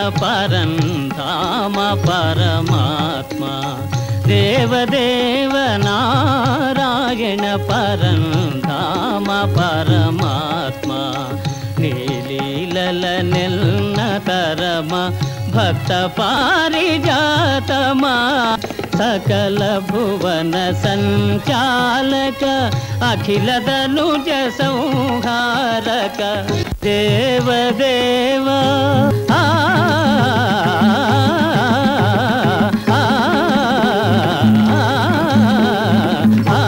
పరంధామ పరమాత్మ దేవదేవ నారాయణ పరంధామ పరమాత్మ నీలీలల నెల్న తరమ భక్త పారిజాతమా సకల భువన సంచాలక అఖిల ధనుజ సంహారక దేవదేవ ఆ, ఆ, ఆ,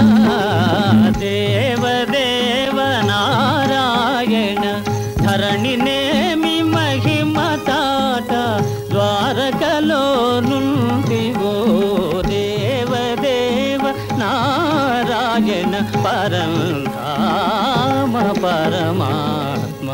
దేవదేవ నారాయణ ధరణి నేమి మహిమ తాట ద్వారకలో నుండివో దేవదేవ నారాయణ పరంధామ పరమాత్మ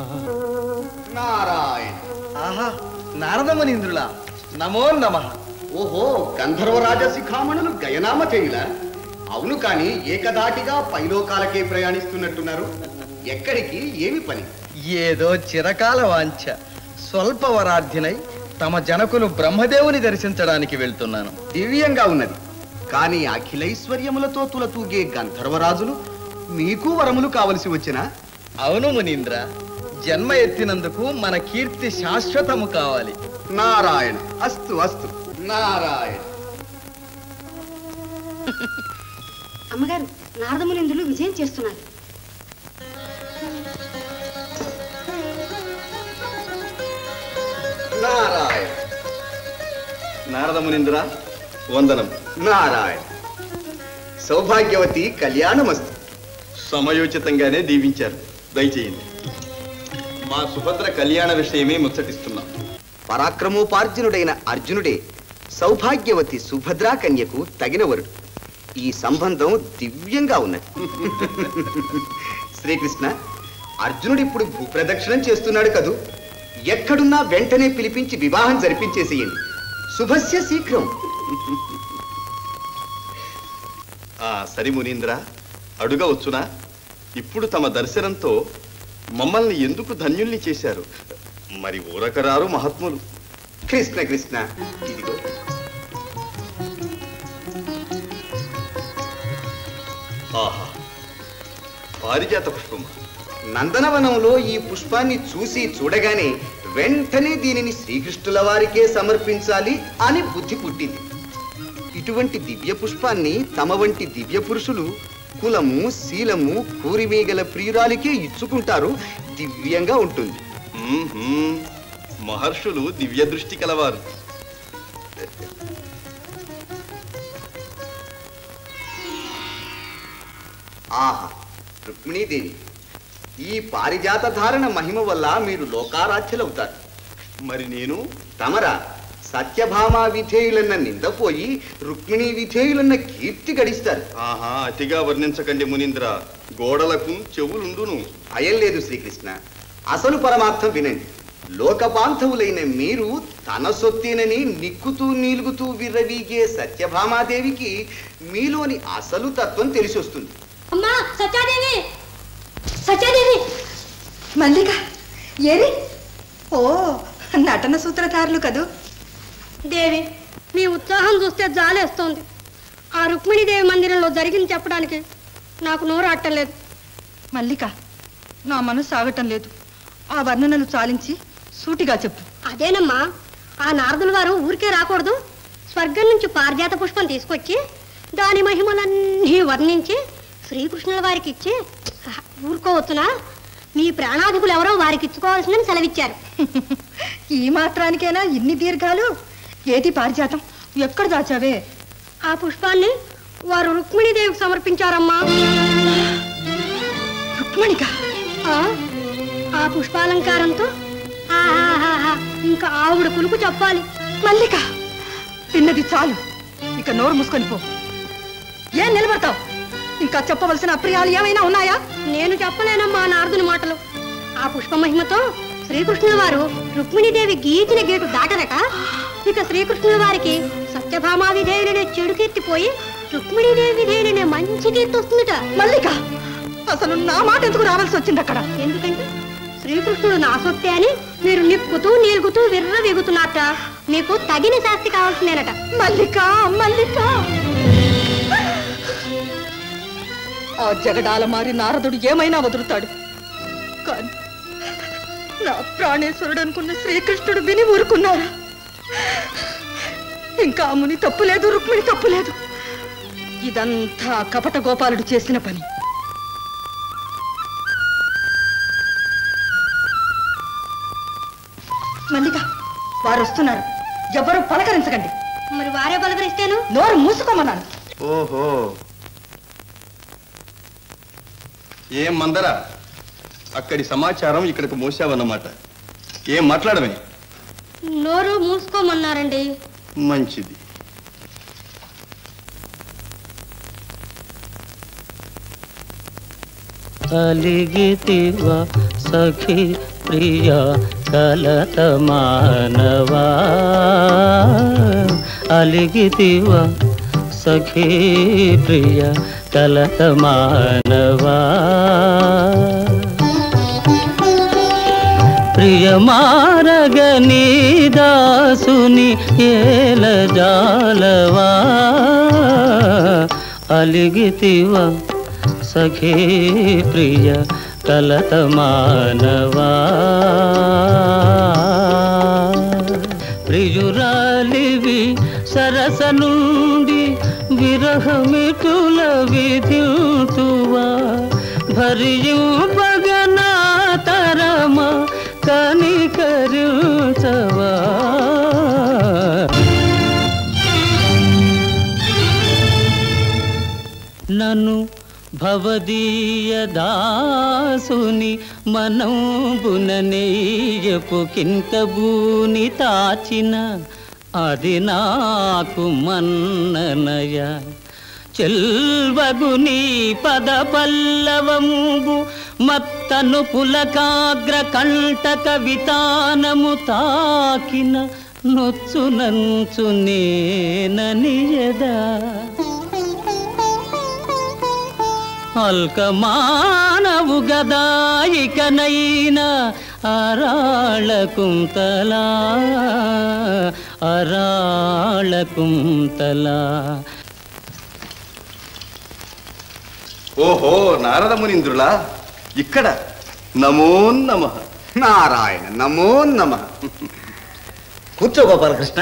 నారాయణ ఆహా నారదమునింద్రులా నమో నమ ఓహో గంధర్వరాజ శిఖామణులు గయనామ చేయుల అవును కాని ఏకదాటిగా పైలోకాలకే ప్రయాణిస్తున్నట్టున్నారు ఎక్కడికి ఏమి పని ఏదో చిరకాల వాంఛ స్వల్పవరాధ్యునై తమ జనకులు బ్రహ్మదేవుని దర్శించడానికి వెళ్తున్నాను దివ్యంగా ఉన్నది కానీ అఖిలైశ్వర్యములతో తులతూగే గంధర్వరాజులు మీకు వరములు కావలసి వచ్చినా అవును మునీంద్ర జన్మ ఎత్తినందుకు మన కీర్తి శాశ్వతము కావాలి నారాయణ అస్తు అస్తు నారాయణ అమ్మగారు నారదమునిందులు విజయం చేస్తున్నారు నారాయణ నారదమునింద్ర వందనం నారాయణ సౌభాగ్యవతి కళ్యాణమస్తు సమయోచితంగానే దీవించారు దయచేయండి మా సుభద్ర కళ్యాణ విషయమే ముచ్చటిస్తున్నాం పరాక్రమోపార్జునుడైన అర్జునుడే సౌభాగ్యవతి సుభద్రా కన్యకు తగిన వరుడు ఈ సంబంధం దివ్యంగా ఉన్నది శ్రీకృష్ణ అర్జునుడు ఇప్పుడు భూప్రదక్షిణం చేస్తున్నాడు కదూ ఎక్కడున్నా వెంటనే పిలిపించి వివాహం జరిపించేసేయండి శుభస్య శీఘ్రం ఆ సరి మునీంద్ర అడుగవచ్చునా ఇప్పుడు తమ దర్శనంతో మమ్మల్ని ఎందుకు ధన్యుల్ని చేశారు మరి ఊరకరారు మహాత్ములు కృష్ణ కృష్ణ ఇదిగో ఆహా పారిజాత పుష్పమా నందనవనంలో ఈ పుష్పాన్ని చూసి చూడగానే వెంటనే దీనిని శ్రీకృష్ణుల వారికే సమర్పించాలి అని బుద్ధి పుట్టింది ఇటువంటి దివ్య పుష్పాన్ని తమ వంటి దివ్య పురుషులు కులము శీలము కూరిమీగల ప్రియురాలికే ఇచ్చుకుంటారు దివ్యంగా ఉంటుంది మ్మ్హ్మ్. మహర్షులు దివ్య దృష్టి కలవారు ఆహా రుక్మిణీదేవి ఈ పారిజాత ధారణ మహిమ వల్ల మీరు లోకారాధ్యులవుతారు మరి నేను తమరా సత్యభామ విధేయులన్న నిందపోయి రుక్మిణీ విధేయులన్న కీర్తి గడిస్తారు ఆహా అతిగా వర్ణించకండి మునీంద్ర గోడలకు చెవులుండును భయం లేదు శ్రీకృష్ణ అసలు పరమార్థం వినండి లోకబాంధవులైన మీరు తన సొత్తేనని నిక్కుతూ నీలుగుతూ విర్రవీగే సత్యభామాదేవికి మీలోని అసలు తత్వం తెలిసి వస్తుంది అమ్మా సత్యాదేవి సత్యాదేవి మల్లిక ఏరి ఓ నటన సూత్రధారులు కదూ దేవి మీ ఉత్సాహం చూస్తే జాలేస్తోంది ఆ రుక్మిణీదేవి మందిరంలో జరిగింది చెప్పడానికి నాకు నోరు అట్టలేదు మల్లిక నా మనసు ఆగటం లేదు ఆ వర్ణనలు చాలించి సూటిగా చెప్పు అదేనమ్మా ఆ నారదుల వారు ఊరికే రాకూడదు స్వర్గం నుంచి పారిజాత పుష్పం తీసుకొచ్చి దాని మహిమలన్నీ వర్ణించి శ్రీకృష్ణుల వారికి ఇచ్చి "ఆహ్, ఊరుకోవచ్చునా మీ ప్రాణాధికులు ఎవరో వారికి ఇచ్చుకోవాల్సిందని సెలవిచ్చారు ఈ మాత్రానికైనా ఇన్ని దీర్ఘాలు ఏది పారిజాతం ఎక్కడ దాచావే ఆ పుష్పాన్ని వారు రుక్మిణీదేవికి సమర్పించారమ్మా రుక్మిణిక ఆ, ఆ పుష్పాలంకారంతో ఆహాహాహా, ఇంకా ఆవిడ కులుకు చెప్పాలి మల్లిక విన్నది చాలు ఇక నోరు మూసుకొని పో ఏం నిలబడతావు ఇంకా చెప్పవలసిన అప్రియాలు ఏమైనా ఉన్నాయా నేను చెప్పలేనమ్మా నారదుని మాటలు ఆ పుష్ప మహిమతో శ్రీకృష్ణుల వారు రుక్మిణీదేవి గీచిన గేటు దాటరట ఇక శ్రీకృష్ణుల వారికి సత్యభామా విధేయులనే చెడు కీర్తి పోయి రుక్మిణీదేవి విధేయులనే మంచి కీర్తి వస్తుందట మల్లిక అసలు నా మాట ఎందుకు రావాల్సి వచ్చింది అక్కడ ఎందుకంటే శ్రీకృష్ణుడు నా సొత్తే అని మీరు నిప్పుతూ నీలుగుతూ విర్ర వెగుతున్నట్ట మీకు తగిన శాస్తి కావాల్సిందేనట మల్లిక మల్లిక ఆ జగడాల మారి నారదుడు ఏమైనా వదులుతాడు కానీ నా ప్రాణేశ్వరుడు అనుకున్న శ్రీకృష్ణుడు విని ఊరుకున్నారా ఇంకా ఆ ముని తప్పు లేదు రుక్మిణి తప్పు లేదు ఇదంతా కపట గోపాలుడు చేసిన పని మల్లిక వారు వస్తున్నారు ఎవరు పలకరించకండి మరి వారే పలకరిస్తేను నోరు మూసుకోమన్నాను ఓహో ఏం మందరా అక్కడి సమాచారం ఇక్కడికి మోసావన్నమాట ఏం మాట్లాడమే నోరు మూసుకోమన్నారండి మంచిది అలిగితివ సఖి ప్రియ కలత మానవా అలిగితివ సఖి ప్రియ కలత మానవా ప్రియమారగని దాసుని ఏల జాలవా అలిగితివ సఖీ ప్రియ కలత మానవా ప్రియురాలివి సరస నుండి విరహమిటుల విధితువా భరింపగనా తరమ కనికరించవా నన్ను భవదీయ దాసుని మనంబుననేయపు కింకబూని తాచిన అది నాకు మన్ననయ చెల్వగుని పద పల్లవముగు మత్తను పులకాగ్ర కంటక వితానము తాకిన నొచ్చునంచు నేననియదా అల్కమానవు గదాయికనైనా అరాళ కుంతలా అరాళ కుంతలా ఓహో నారద మునీంద్రులా ఇక్కడ నమో నమ నారాయణ నమో నమ కూర్చో గోపాలకృష్ణ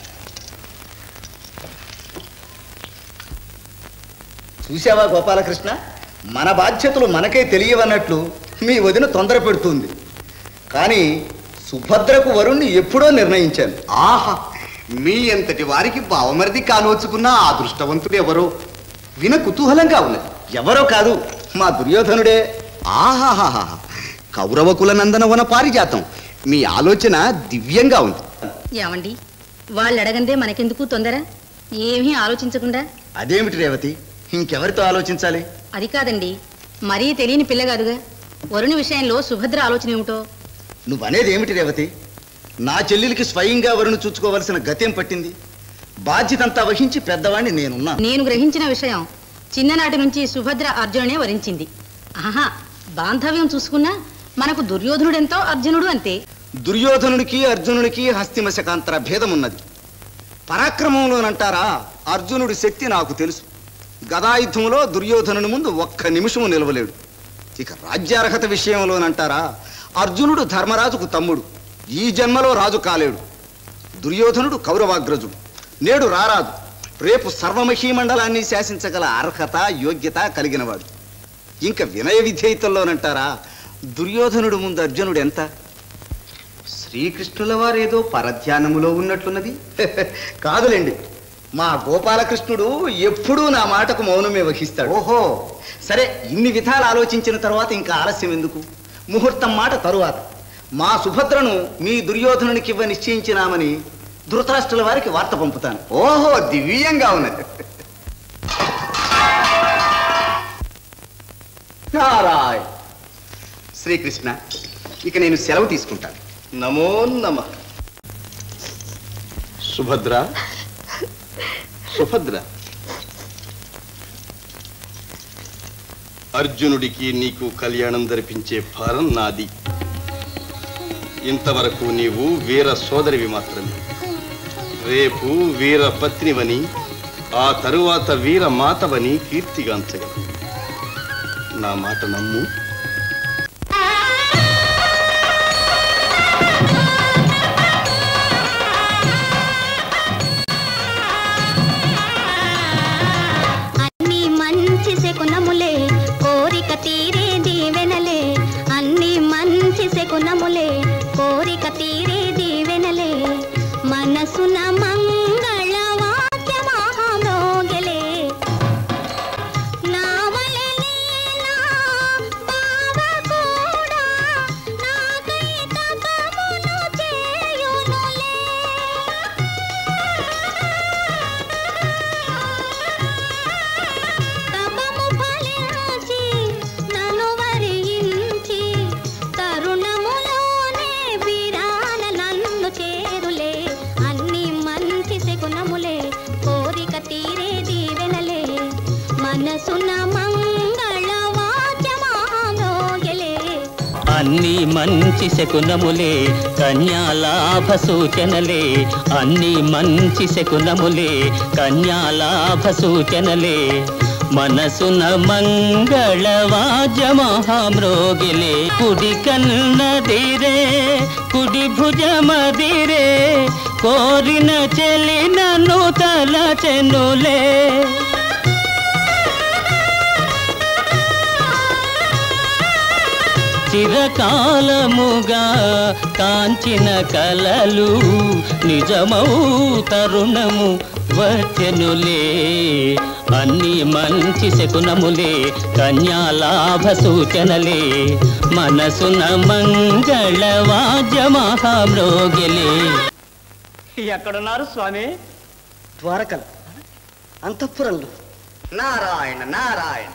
చూసావా గోపాలకృష్ణ మన బాధ్యతలు మనకే తెలియవన్నట్లు మీ వదిన తొందర పెడుతుంది కానీ సుభద్రకు వరుణ్ణి ఎప్పుడో నిర్ణయించాను ఆహా మీ అంతటి వారికి బావమరిది కానోచుకున్న ఆ అదృష్టవంతుడు ఎవరో విన కుతూహలంగా ఉన్నది ఎవరో కాదు మా దుర్యోధనుడే ఆహాహాహా కౌరవ కుల నందనవన పారిజాతం మీ ఆలోచన దివ్యంగా ఉంది ఏమండి వాళ్ళు అడగందే మనకెందుకు తొందర ఏమీ ఆలోచించకుండా అదేమిటి రేవతి ఇంకెవరితో ఆలోచించాలి అది కాదండి మరీ తెలియని పిల్లగాదుగా వరుణి విషయంలో సుభద్ర ఆలోచన ఏమిటో నువ్వనేది ఏమిటి రేవతి నా చెల్లెలికి స్వయంగా వరుణు చూసుకోవలసిన గతేం పట్టింది బాధ్యతంతా వహించి పెద్దవాణ్ణి నేనున్నా నేను గ్రహించిన విషయం చిన్ననాటి నుంచి సుభద్ర అర్జునునే వరించింది ఆహా బాంధవ్యం చూసుకున్నా మనకు దుర్యోధనుడెంతో అర్జునుడు అంతే దుర్యోధనుడికి అర్జునుడికి హస్తిమశకాంతర భేదమున్నది పరాక్రమంలోనంటారా అర్జునుడి శక్తి నాకు తెలుసు గదాయుద్ధంలో దుర్యోధనుని ముందు ఒక్క నిమిషము నిలవలేడు ఇక రాజ్యార్హత విషయంలోనంటారా అర్జునుడు ధర్మరాజుకు తమ్ముడు ఈ జన్మలో రాజు కాలేడు దుర్యోధనుడు కౌరవాగ్రజుడు నేడు రారాదు రేపు సర్వమహీమండలాన్ని శాసించగల అర్హత యోగ్యత కలిగినవాడు ఇంకా వినయ విధేయతల్లోనంటారా దుర్యోధనుడు ముందు అర్జునుడు ఎంత శ్రీకృష్ణుల వారేదో పరధ్యానములో ఉన్నట్లున్నది కాదులేండి మా గోపాలకృష్ణుడు ఎప్పుడూ నా మాటకు మౌనమే వహిస్తాడు ఓహో సరే ఇన్ని విధాలు ఆలోచించిన తర్వాత ఇంకా ఆలస్యం ఎందుకు ముహూర్తం మాట తరువాత మా సుభద్రను మీ దుర్యోధనునికి ఇవ్వ నిశ్చయించినామని ధృతరాష్ట్రుల వారికి వార్త పంపుతాను ఓహో దివ్యంగా ఉన్నది నారాయణ శ్రీకృష్ణ ఇక నేను సెలవు తీసుకుంటాను నమో నమ సుభద్ర సుభద్ర అర్జునుడికి నీకు కళ్యాణం జరిపించే భారం నాది ఇంతవరకు నీవు వీర సోదరివి మాత్రమే రేపు వీర పత్నివని ఆ తరువాత వీర మాతవని కీర్తిగాంచగలవు నా మాట నమ్ము అన్ని మంచి శకునములే కోరిక తీరే దీవెనలే అన్ని మంచి శకునములే కోరిక తీరే దీవెనలే మనసున మంగళ వాక్య మహామోగలే నావలె నీలా బావ కూడా నాకై తపమును చేయునులే తపము ఫలించి నన్ను వరించి తరుణములోనే వీరాన నన్ను చేరులే అన్ని మంచి శకునములే కోరిక తీరే దీవెనలే మనసున మంగళ వాచమాగలే అన్ని మంచి శకునములే కన్యాలాభ సూచనలే అన్ని మంచి శకునములే కన్యాలాభ సూచనలే మనసున మంగళ వాజమహామ్రోగిలే కుడి కన్నదిరే కుడి భుజమదిరే కోరిన చెలి నన్ను తలచెనులే చిరకాలముగా కాంచిన కలలు నిజమౌ తరుణము వచ్చెనులే అన్ని మంచి శకునములే కన్యాలాభ సూచనలే మనసున మంగళ వాద్యమహామ్రోగిలే ఎక్కడున్నారు స్వామి ద్వారకలు అంతఃపురంలో నారాయణ నారాయణ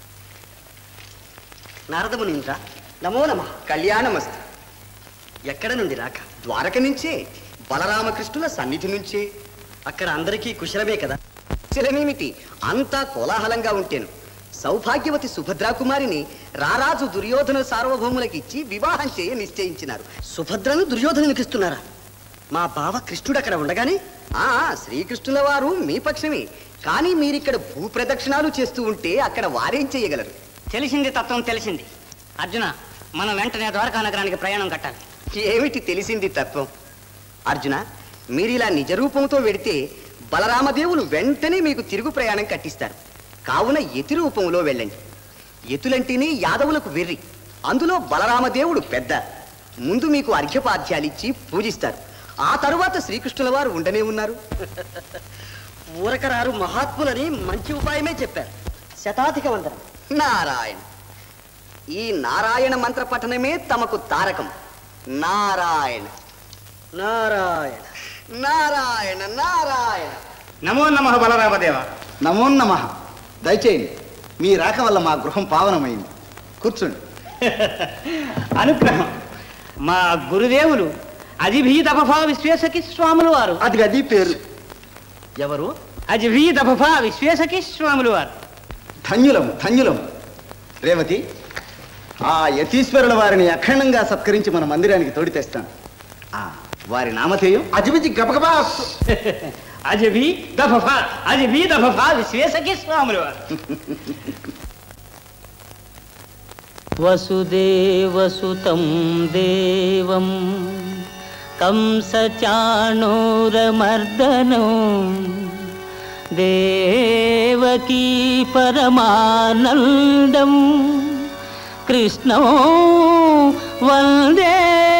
నారదమునింద్ర నమో నమ కళ్యాణమస్తు ఎక్కడ నుండి రాక ద్వారక నుంచే బలరామకృష్ణుల సన్నిధి నుంచే అక్కడ అందరికీ కుశలమే కదా శిలమేమిటి అంతా కోలాహలంగా ఉంటేను సౌభాగ్యవతి సుభద్రాకుమారిని రారాజు దుర్యోధన సార్వభౌములకి ఇచ్చి వివాహం చేయ నిశ్చయించినారు సుభద్రను దుర్యోధనునికి ఇస్తున్నారా మా బావ కృష్ణుడు అక్కడ ఉండగానే ఆ శ్రీకృష్ణుల వారు మీ పక్షమే కానీ మీరిక్కడ భూప్రదక్షిణాలు చేస్తూ ఉంటే అక్కడ వారేం చేయగలరు తెలిసింది తత్వం తెలిసింది అర్జున మనం వెంటనే ద్వారకా నగరానికి ప్రయాణం కట్టాలి ఏమిటి తెలిసింది తత్వం అర్జున మీరిలా నిజ రూపంతో వెడితే బలరామదేవులు వెంటనే మీకు తిరుగు ప్రయాణం కట్టిస్తారు కావున ఎతి రూపంలో వెళ్ళండి ఎతులంటేనే యాదవులకు వెర్రి అందులో బలరామదేవుడు పెద్ద ముందు మీకు అర్ఘ్యపాధ్యాలిచ్చి పూజిస్తారు ఆ తరువాత శ్రీకృష్ణుల వారు ఉండనే ఉన్నారు ఊరకరారు మహాత్ములని మంచి ఉపాయమే చెప్పారు శతాధిక వందనం నారాయణ ఈ నారాయణ మంత్ర పఠనమే తమకు తారకం నారాయణ నారాయణ నారాయణ నారాయణ నమో నమ బలరామదేవ నమో నమ దయచేయండి మీ రాక వల్ల మా గృహం పావనమైంది కూర్చోండి అనుగ్రహం మా గురుదేవులు అజిభీదభా విశ్వేశకి స్వాములు వారు అది అది పేరు ఎవరు అజిభీదభా విశ్వేశకి స్వాములు వారు ధన్యులం ధన్యులం రేవతి ఆ యతీశ్వరుల వారిని అఖండంగా సత్కరించి మన మందిరానికి తోడి తెస్తాను ఆ, వారి నామధేయం అజిబిజి గబగబా అజిభీ దఫఫా అజిభీ దఫఫా విశ్వేశకి స్వాములు వారు వసుదేవసుతం దేవం కంసచాణూరమర్దనం దేవకీ పరమానందం కృష్ణో వందే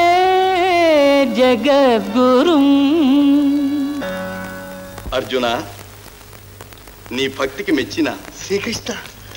జగద్గురుం అర్జున నీ భక్తికి మెచ్చిన శ్రీకృష్ణ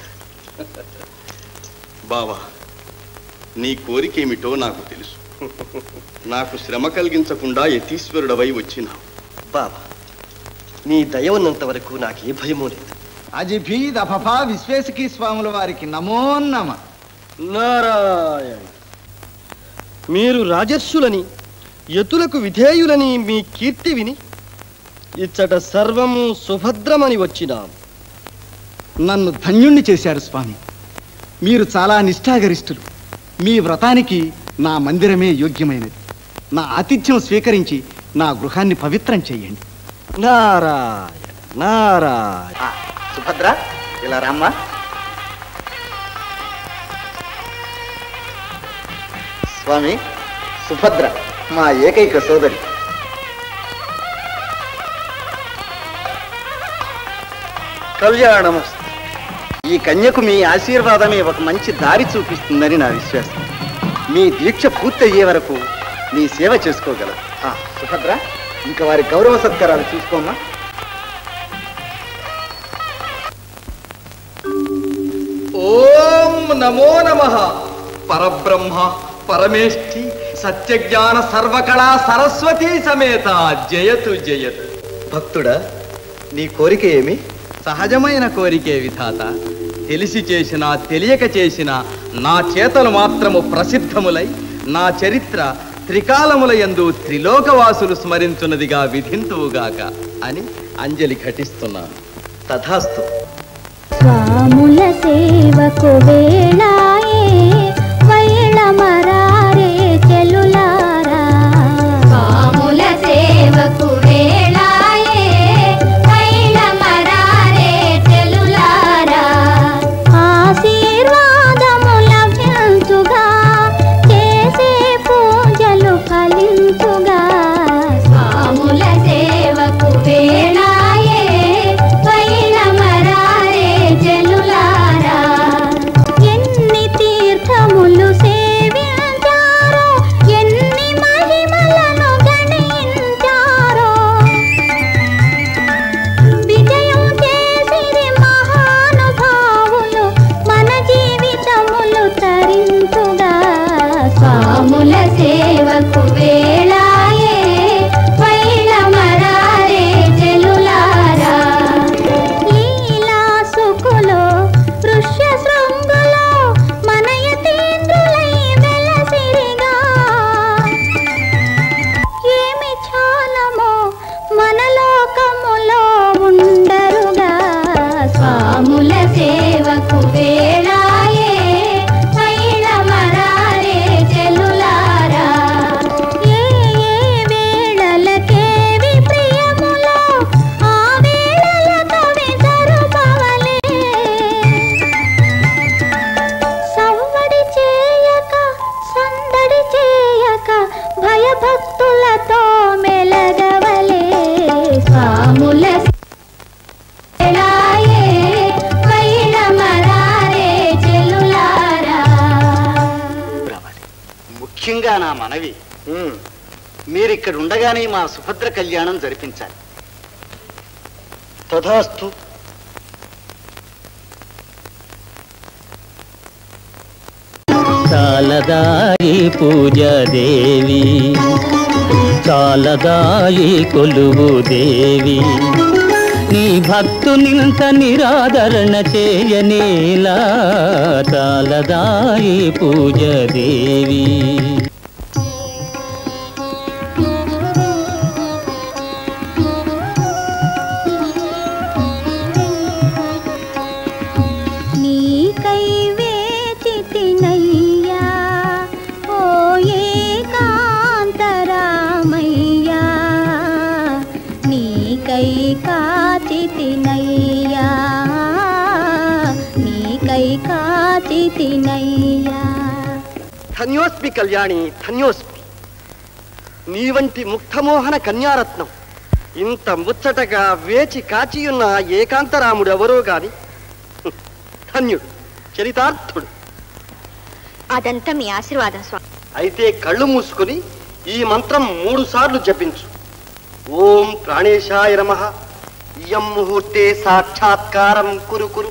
బావా నీ కోరికేమిటో నాకు తెలుసు నాకు శ్రమ కలిగించకుండా యతీశ్వరుడవై వచ్చినావు బాబా నీ దయ ఉన్నంత వరకు నాకే భయమూ లేదు అజిభీదఫఫా విశ్వేశకీ స్వాముల వారికి నమో నమ నారాయణ మీరు రాజర్షులని యతులకు విధేయులని మీ కీర్తి విని ఇచ్చట సర్వము సుభద్రమని వచ్చినాం నన్ను ధన్యుణ్ణి చేశారు స్వామి మీరు చాలా నిష్ఠాగరిష్ఠులు మీ వ్రతానికి నా మందిరమే యోగ్యమైనది నా ఆతిథ్యం స్వీకరించి నా గృహాన్ని పవిత్రం చెయ్యండి నారాయణ నారాయణ సుభద్ర ఇలా రామ్మా స్వామి సుభద్ర మా ఏకైక సోదరి కళ్యాణమస్తు ఈ కన్యకు మీ ఆశీర్వాదమే ఒక మంచి దారి చూపిస్తుందని నా విశ్వాసం మీ దీక్ష పూర్తయ్యే వరకు మీ సేవ చేసుకోగలరు ఆ, సుభద్ర ఇంకా వారి గౌరవ సత్కారాలు చూసుకోమ్మా ఓం నమో నమ పరబ్రహ్మ పరమేష్ఠి సత్యజ్ఞాన సర్వకళా సరస్వతీ సమేత జయతు జయతు భక్తుడా నీ కోరిక ఏమి సహజమైన కోరికే విధాత తెలిసి చేసిన తెలియక చేసిన నా చేతలు మాత్రము ప్రసిద్ధములై నా చరిత్ర త్రికాలముల యందు త్రిలోకవాసులు స్మరించున్నదిగా విధింతువుగాక అని అంజలి ఘటిస్తున్నాను తథాస్తు స్వాముల సేవకు వేళాయే వైళ మరారే చెలులారా స్వాముల సేవకు వేళాయే వైళ మరారే చెలులారా ఆశీర్వాదము లభించుగా చేసే పూజలు ఫలించుగా స్వాముల సేవకు వేళాయే వైళ మరారే జలులారా ఎన్ని తీర్థములు సేవించారో ఎన్ని మహిమలను గణించారో విజయం చేసిరి మహానుభావులు మన జీవితములు తరించుగా స్వాముల సేవకు వేళాయే వైళ మరారే జలులారా లీలా సుఖులో వృష్య శృంగులో మన యతీంద్రులై వెలసిరిగా ఏమి చాలమో మన లోకములో ఉండరుగా స్వాముల సేవకు వేళాయే వైళ మరారే చెలులారా ఏ ఏ వేళలకేవి ప్రియములో ఆ వేళలతో విసరుపవలే సవ్వడి చేయక సందడి చేయక భయభక్తులతో మెలగవలే స్వాముల సేలాయే వైళ మరారే చెలులారా ముఖ్యంగా నా మనవి మీరిక్కడ ఉండగానే మా సుభద్ర కళ్యాణం జరిపించాలి తథాస్తు చాలదాయి పూజ దేవి చాలదాయి కొలువు దేవి నీ భక్తునింత నిరాదరణ చేయనేలా చాలదాయి పూజ దేవి నీకై వేచితినయ్యా ఓ ఏకాంతరామయ్యా నీకై కాచితినయ్యా నీకై కాచితినయ్యా ధన్యోస్మి కళ్యాణి ధన్యోస్మి నీ వంటి ముక్తమోహన కన్యారత్నం ఇంత ముచ్చటగా వేచి కాచియున్న ఏకాంతరాముడు ఎవరో గాని హ్మ్, ధన్యుడు చరితార్థుడు అదంతా మీ ఆశీర్వాదం స్వామి అయితే కళ్ళు మూసుకొని ఈ మంత్రం మూడు సార్లు జపించు ఓం ప్రాణేశాయ నమ ఇయం ముహూర్తే సాక్షాత్కారం కురు కురు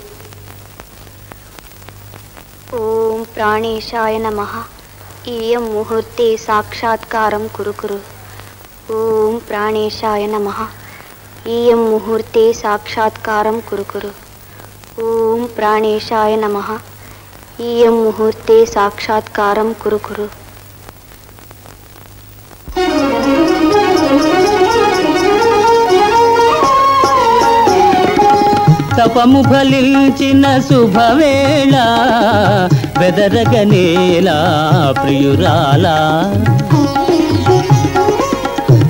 ఓం ప్రాణేశాయ నమ ఇయం ముహూర్తే సాక్షాత్కారం కురు కురు ఓం ప్రాణేశాయ నమ ఇయం ముహూర్తే సాక్షాత్కారం కురు కురు ఓం ప్రాణేశాయ నమ ఇయం ముహూర్తే సాక్షాత్కారం కురు కురు తపము ఫలించిన శుభవేళ బెదరగనేలా ప్రియురాలా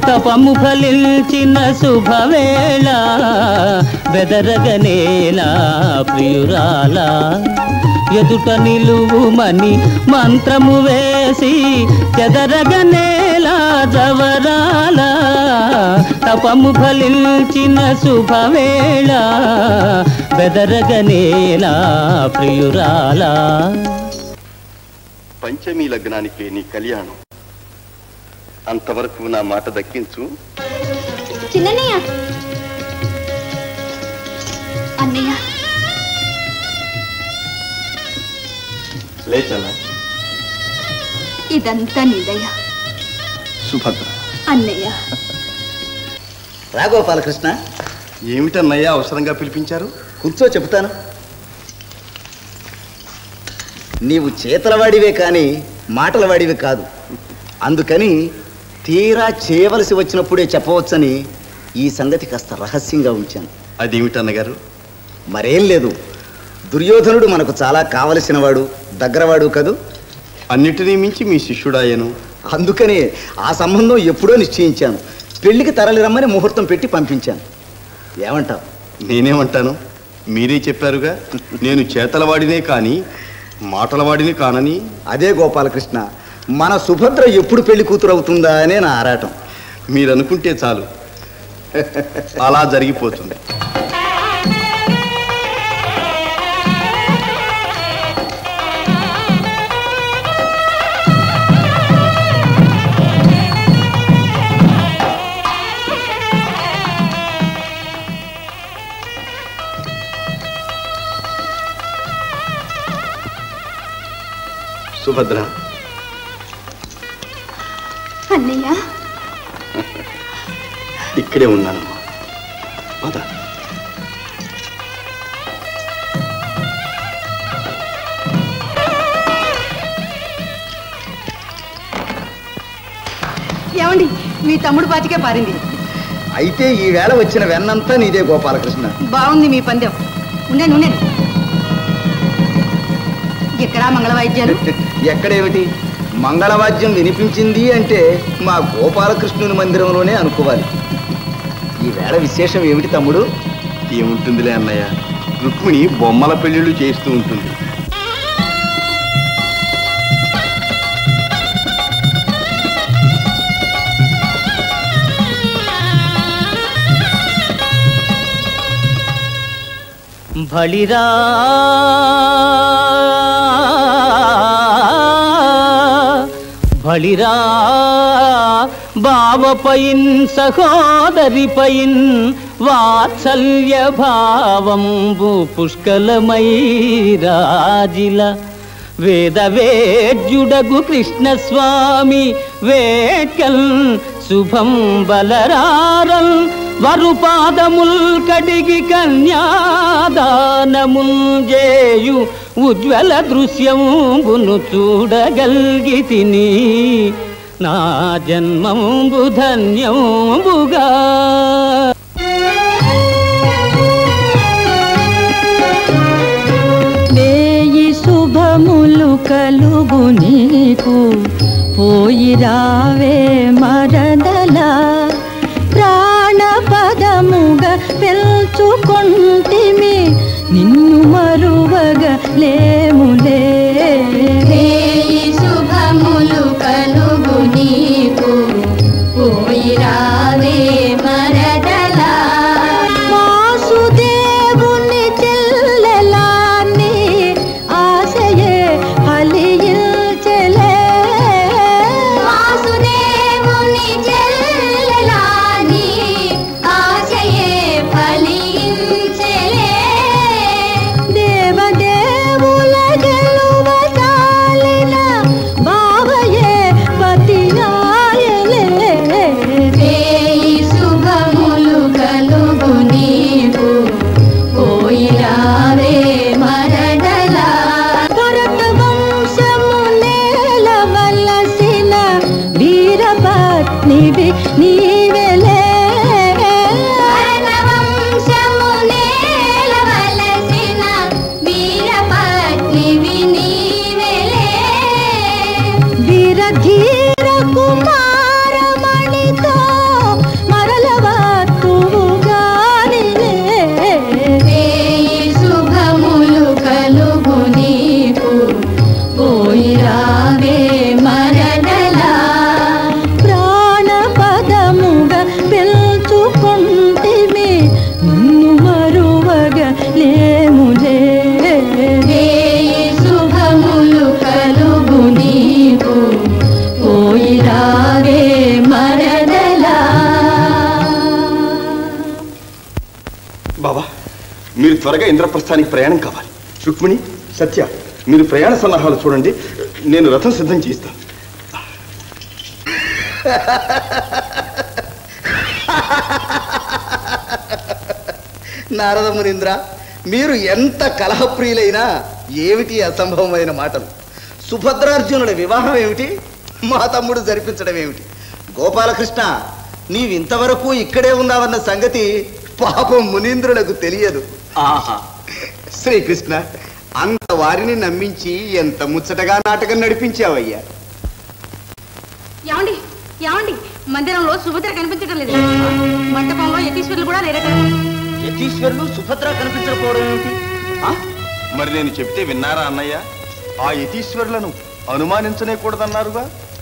తపము ఫలించిన శుభవేళ బెదరగనేలా ప్రియురాల ఎదుట నిలువుమని మంత్రము వేసి చెదరగనేలా జవరాల తపము ఫలించిన శుభవేళ బెదరగనేలా ప్రియురాల పంచమి లగ్నానికి నీ కళ్యాణం అంతవరకు నా మాట దక్కించు చిన్నయ్య అన్నయ్య లేచలా ఇదంతా నీదయ్య సుభద్ర అన్నయ్య రాగోపాలకృష్ణ ఏమిటన్నయ్యా అవసరంగా పిలిపించారు కూర్చో చెబుతాను నీవు చేతలవాడివే కానీ మాటలవాడివి కాదు అందుకని తీరా చేయవలసి వచ్చినప్పుడే చెప్పవచ్చని ఈ సంగతి కాస్త రహస్యంగా ఉంచాను అదేమిటన్నగారు మరేం లేదు దుర్యోధనుడు మనకు చాలా కావలసినవాడు దగ్గరవాడు కదూ అన్నిటినీ మించి మీ శిష్యుడాయను అందుకనే ఆ సంబంధం ఎప్పుడో నిశ్చయించాను పెళ్లికి తరలిరమ్మని ముహూర్తం పెట్టి పంపించాను ఏమంటావు నేనేమంటాను మీరే చెప్పారుగా నేను చేతలవాడినే కానీ మాటలవాడిని కానని అదే గోపాలకృష్ణ మన సుభద్ర ఎప్పుడు పెళ్లి కూతురు అవుతుందా అనే నా ఆరాటం మీరు అనుకుంటే చాలు అలా జరిగిపోతుంది సుభద్ర అన్నయ్య ఇక్కడే ఉన్నానమ్మా పద ఏమండి మీ తమ్ముడు బాచికే పారింది అయితే ఈ వేళ వచ్చిన వెన్నంతా నీదే గోపాలకృష్ణ బాగుంది మీ పందెం ఉండండి ఉండండి ఎక్కడా మంగళ వాయిద్యాలు ఎక్కడేమిటి మంగళవాద్యం వినిపించింది అంటే మా గోపాలకృష్ణుని మందిరంలోనే అనుకోవాలి ఈ వేళ విశేషం ఏమిటి తమ్ముడు ఏముంటుందిలే అన్నయ్య రుక్మిణి బొమ్మల పెళ్లిళ్ళు చేస్తూ ఉంటుంది బళిరా బళిరా బావపైన్ సహోదరిపైన్ వాత్సల్య భావంబు పుష్కలమై రాజిల వేద వేద్యుడగు కృష్ణస్వామి వేట్కల్ శుభం బలరారల్ వరుపాదముల్ కడిగి కన్యాదానముల్ జేయు ఉజ్వల దృశ్యంబును చూడగల్గి తిని నా జన్మంబు ధన్యంబుగా వేయి శుభములు కలుగు నీకు పోయి రావే మరదలా ప్రాణ పదముగా పెంచుకొంటిమి నిన్ను మరువగా లేములే వేయి శుభములు కలుగు నీకు పోయి రావే మరదలా వాసుదేవుని చెల్లెలాని ఆశయే ఫలించలే వాసుదేవుని చెల్లెలాని ఆశయే ఫలించెలే. దేవదేవుల గెలువ చాలిన బావయే పతియాయలే వేయి శుభములు కలుగు నీకు పోయి రావే మరదలా భరత వంశము నేలవలసిన వీరపత్నివి నీవెలే భరతవంశము నేలవలసిన వీరపత్నివి నీవెలే. వీరధీర కుమారమణితో త్వరగా ఇంద్రప్రస్థానికి ప్రయాణం కావాలి రుక్మిణి సత్య మీరు ప్రయాణ సన్నాహాలు చూడండి నేను రథం సిద్ధం చేస్తాను నారద మునీంద్ర మీరు ఎంత కలహప్రియులైనా ఏమిటి అసంభవమైన మాటలు సుభద్రార్జునుల వివాహం ఏమిటి మా తమ్ముడు జరిపించడం ఏమిటి గోపాలకృష్ణ నీవింతవరకు ఇక్కడే ఉన్నావన్న సంగతి పాపం మునీంద్రులకు తెలియదు ఆహా శ్రీకృష్ణ అంత వారిని నమ్మించి ఎంత ముచ్చటగా నాటకం నడిపించావయ్యా ఏమండి ఏమండి మందిరంలో సుభద్ర కనిపించడం లేదు మంటపంలో యతీశ్వరులు కూడా లేరట యతీశ్వరులు సుభద్ర కనిపించకపోవడం ఏమిటి మరి నేను చెప్తే విన్నారా అన్నయ్య ఆ యతీశ్వరులను అనుమానించనే కూడదన్నారుగా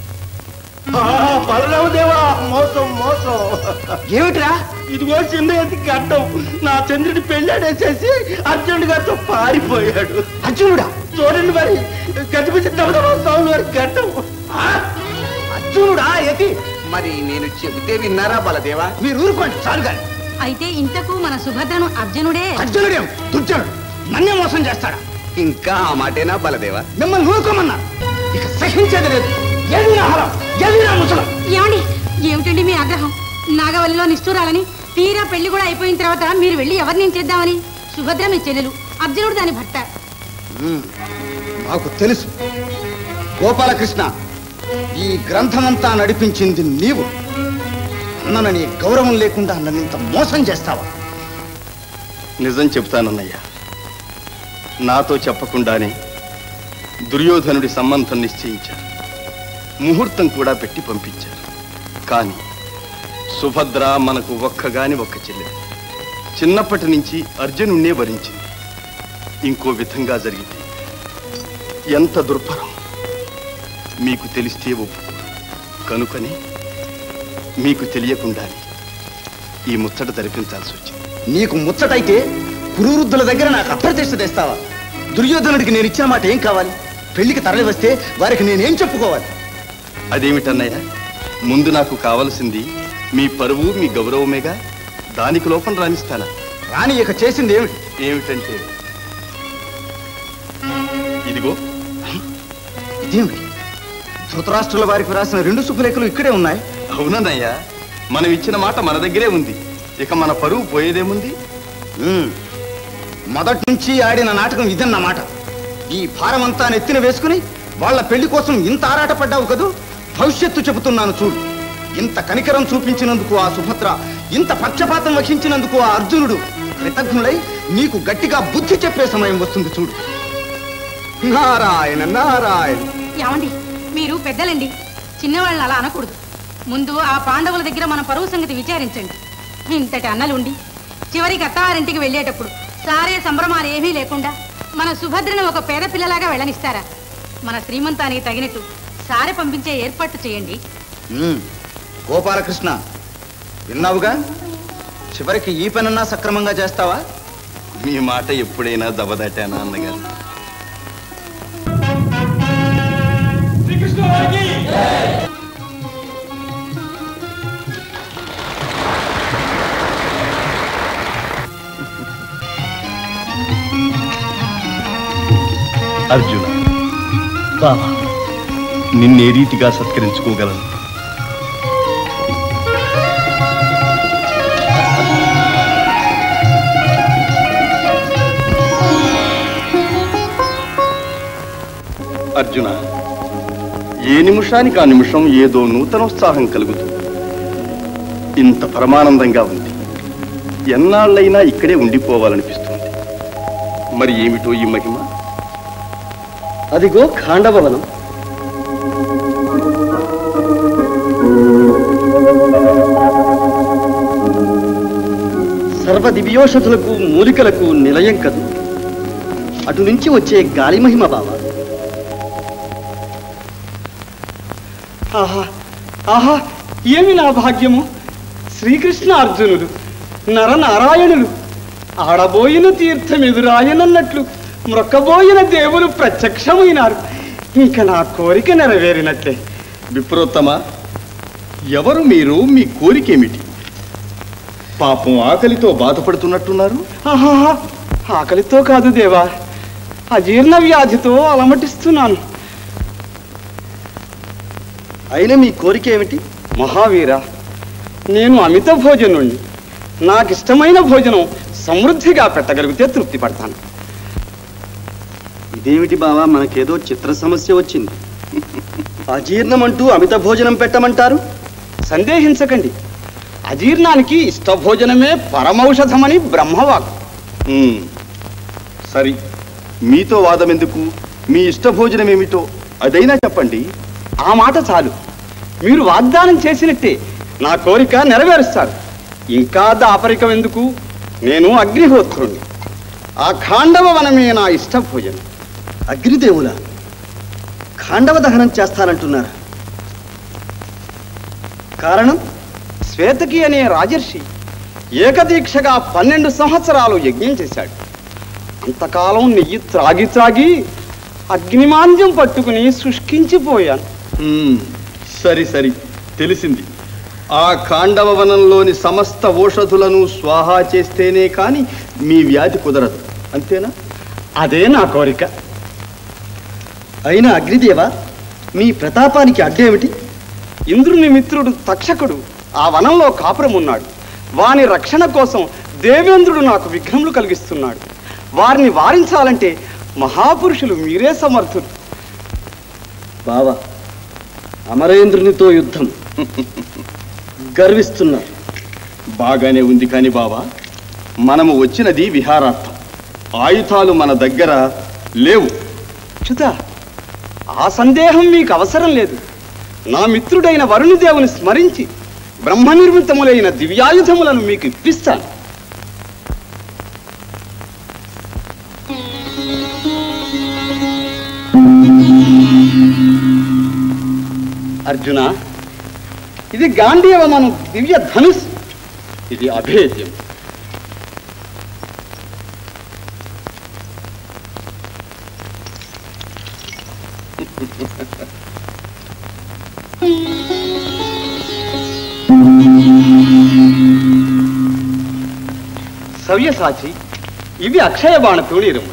బలరామదేవా మోసం మోసం ఏమిట్రా ఇదిగో చిన్న ఎత్తి గడ్డం నా చంద్రుడి పెళ్ళాడేసేసి అర్జునుడి గారితో పారిపోయాడు అర్జునుడా చూడండి మరి గతిపించి స్వామి వారి గడ్డం అర్జునుడా యతి మరి నేను చెబితే విన్నారా బలదేవా మీరు ఊరుకోండి చాలు కానీ అయితే ఇంతకు మన సుభద్రను అర్జునుడే అర్జునుడేం దుర్జనుడు నన్నే మోసం చేస్తాడా ఇంకా ఆ మాటేనా బలదేవా మిమ్మల్ని ఊరుకోమన్నా ఇక సహించేది లేదు ఏది నా హరం ఏది నా ముసలం ఏమండి ఏమిటండి మీ ఆగ్రహం నాగవల్లిలో నిష్ఠూరాలని తీరా పెళ్లి కూడా అయిపోయిన తర్వాత మీరు వెళ్ళి ఎవరిని చేద్దామని సుభద్ర మీ చెల్లెలు అర్జునుడు దాని భర్త నాకు తెలుసు గోపాలకృష్ణ ఈ గ్రంథమంతా నడిపించింది నీవు అన్ననని గౌరవం లేకుండా నన్ను ఇంత మోసం చేస్తావా నిజం చెప్తానన్నయ్య నాతో చెప్పకుండానే దుర్యోధనుడి సంబంధం నిశ్చయించారు ముహూర్తం కూడా పెట్టి పంపించారు కానీ సుభద్ర మనకు ఒక్కగాని ఒక్క చెల్లె చిన్నప్పటి నుంచి అర్జునుణ్ణే వరించింది ఇంకో విధంగా జరిగితే ఎంత దుర్భరం మీకు తెలిస్తే ఒప్పుకోరు కనుకని మీకు తెలియకుండానే ఈ ముచ్చట జరిపించాల్సి వచ్చింది నీకు ముచ్చటైతే కురువృద్ధుల దగ్గర నాకు అప్రతిష్ట తెస్తావా దుర్యోధనుడికి నేను ఇచ్చిన మాట ఏం కావాలి పెళ్లికి తరలి వస్తే వారికి నేనేం చెప్పుకోవాలి అదేమిటన్నయ్య ముందు నాకు కావలసింది మీ పరువు మీ గౌరవమేగా దానికి లోపం రాణిస్తానా రాణి ఇక చేసింది ఏమిటి ఏమిటంటే ఇదిగో ఇదేమిటి ధృతరాష్ట్రుల వారికి రాసిన రెండు శుభలేఖలు ఇక్కడే ఉన్నాయి అవునన్నయ్య మనం ఇచ్చిన మాట మన దగ్గరే ఉంది ఇక మన పరువు పోయేదేముంది మొదటి నుంచి ఆడిన నాటకం ఇదన్నమాట ఈ భారమంతా నెత్తిన వేసుకుని వాళ్ళ పెళ్లి కోసం ఇంత ఆరాటపడ్డావు కదూ భవిష్యత్తు చెబుతున్నాను చూడు ఇంత కనికరం చూపించినందుకు ఆ సుభద్ర ఇంత పక్షపాతం వహించినందుకు ఆ అర్జునుడు కృతజ్ఞుడై నీకు గట్టిగా బుద్ధి చెప్పే సమయం వస్తుంది చూడు నారాయణ నారాయణ ఏమండి మీరు పెద్దలండి చిన్నవాళ్ళని అలా అనకూడదు ముందు ఆ పాండవుల దగ్గర మన పరువు సంగతి విచారించండి ఇంతటి అన్నలుండి చివరికి అత్తారింటికి వెళ్ళేటప్పుడు సారే సంభ్రమాలు ఏమీ లేకుండా మన సుభద్రను ఒక పేద పిల్లలాగా వెళ్ళనిస్తారా మన శ్రీమంతానికి తగినట్టు సారె పంపించే ఏర్పాటు చేయండి ఉమ్, గోపాలకృష్ణ విన్నావుగా చివరికి ఈ పనన్నా సక్రమంగా చేస్తావా మీ మాట ఎప్పుడైనా దెబ్బదాటానా అన్నగారు అర్జున బావా నిన్నే రీతిగా సత్కరించుకోగలను అర్జున ఏ నిమిషానికి ఆ నిమిషం ఏదో నూతనోత్సాహం కలుగుతుంది ఇంత పరమానందంగా ఉంది ఎన్నాళ్ళైనా ఇక్కడే ఉండిపోవాలనిపిస్తుంది మరి ఏమిటో ఈ మహిమ అదిగో ఖాండవనం సర్వ దివ్యోషధులకు మూలికలకు నిలయం కదు అటు నుంచి వచ్చే గాలి మహిమ బావ ఆహా ఆహా ఏమి నా భాగ్యము శ్రీకృష్ణ అర్జునుడు నరనారాయణులు ఆడబోయిన తీర్థం ఎదురాయనన్నట్లు మ్రొక్కబోయిన దేవులు ప్రత్యక్షమైనారు ఇంకా నా కోరిక నెరవేరినట్లే విప్రోత్తమ ఎవరు మీరు మీ కోరికేమిటి పాపం ఆకలితో బాధపడుతున్నట్టున్నారు ఆహాహా ఆకలితో కాదు దేవా అజీర్ణ వ్యాధితో అలమటిస్తున్నాను అయినా మీ కోరిక ఏమిటి మహావీర నేను అమిత భోజనుణ్ణి నాకిష్టమైన భోజనం సమృద్ధిగా పెట్టగలిగితే తృప్తి పడతాను ఇదేమిటి బావా మనకేదో చిత్ర సమస్య వచ్చింది అజీర్ణం అంటూ అమిత భోజనం పెట్టమంటారు సందేహించకండి అజీర్ణానికి ఇష్ట భోజనమే పరమౌషధమని బ్రహ్మవాక్ ఉమ్, సరి మీతో వాదం ఎందుకు మీ ఇష్ట భోజనం ఏమిటో అదైనా చెప్పండి ఆ మాట చాలు మీరు వాగ్దానం చేసినట్టే నా కోరిక నెరవేరుస్తారు ఇంకా దాపరికం ఎందుకు నేను అగ్నిహోత్రుణ్ణి ఆ ఖాండవ వనమే నా ఇష్ట భోజనం అగ్నిదేవుల ఖాండవ దహనం చేస్తానంటున్నారు కారణం శ్వేతకి అనే రాజర్షి ఏకదీక్షగా పన్నెండు సంవత్సరాలు యజ్ఞం చేశాడు అంతకాలం నెయ్యి త్రాగి త్రాగి అగ్నిమాంద్యం పట్టుకుని శుష్కించిపోయాను ఉమ్, సరి సరి తెలిసింది ఆ ఖాండవ వనంలోని సమస్త ఓషధులను స్వాహా చేస్తేనే కాని మీ వ్యాధి కుదరదు అంతేనా అదే నా కోరిక అయినా అగ్నిదేవ మీ ప్రతాపానికి అడ్డేమిటి ఇంద్రుని మిత్రుడు తక్షకుడు ఆ వనంలో కాపురం ఉన్నాడు వాని రక్షణ కోసం దేవేంద్రుడు నాకు విఘ్నములు కలిగిస్తున్నాడు వారిని వారించాలంటే మహాపురుషులు మీరే సమర్థులు బావా అమరేంద్రునితో యుద్ధం గర్విస్తున్నారు బాగానే ఉంది కాని బావా మనము వచ్చినది విహారార్థం ఆయుధాలు మన దగ్గర లేవు చ్యుత ఆ సందేహం మీకు అవసరం లేదు నా మిత్రుడైన వరుణుదేవుని స్మరించి బ్రహ్మ నిర్మితములైన దివ్యాయుధములను మీకు ఇప్పిస్తాను అర్జున ఇది గాంధీవమను దివ్య ధనుస్ ఇది అభేద్యం సవ్యసాచి ఇవి అక్షయ బాణ తూణీరము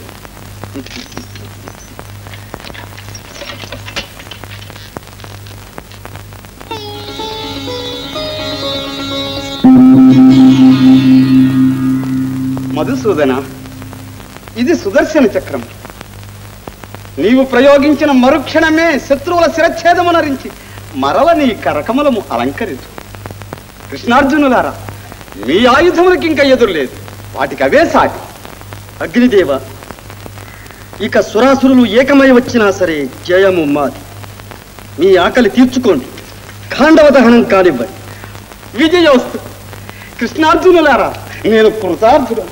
మధుసూదన ఇది సుదర్శన చక్రం నీవు ప్రయోగించిన మరుక్షణమే శత్రువుల శిరఛేదమునరించి మరల నీ కరకమలము అలంకరించు కృష్ణార్జునులారా మీ ఆయుధములకి ఇంకా ఎదురు లేదు వాటికి అవే సాటి అగ్నిదేవ ఇక సురాసురులు ఏకమై వచ్చినా సరే జయము మాది మీ ఆకలి తీర్చుకోండి ఖాండవ దహనం కానివ్వండి విజయోస్తు కృష్ణార్జునులారా నేను కృతార్థుడు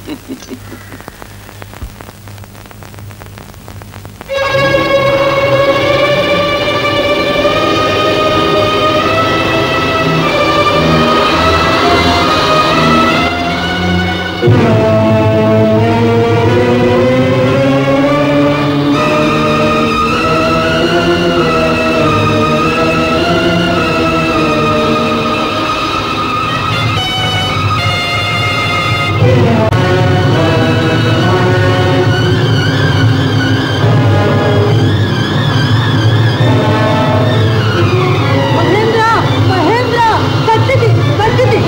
మహేంద్ర మహేంద్ర కత్తిది కత్తిది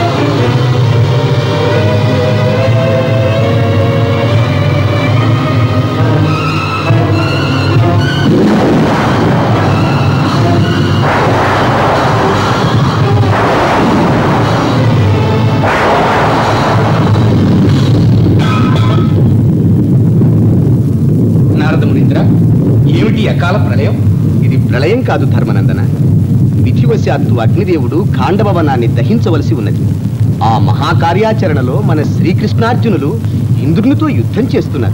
నారద మునీంద్ర ఏమిటి అకాల ప్రళయం ఇది ప్రళయం కాదు ధర్మనందన విధివశాత్తు అగ్నిదేవుడు ఖాండవ వనాన్ని దహించవలసి ఉన్నది ఆ మహాకార్యాచరణలో మన శ్రీకృష్ణార్జునులు ఇంద్రునితో యుద్ధం చేస్తున్నారు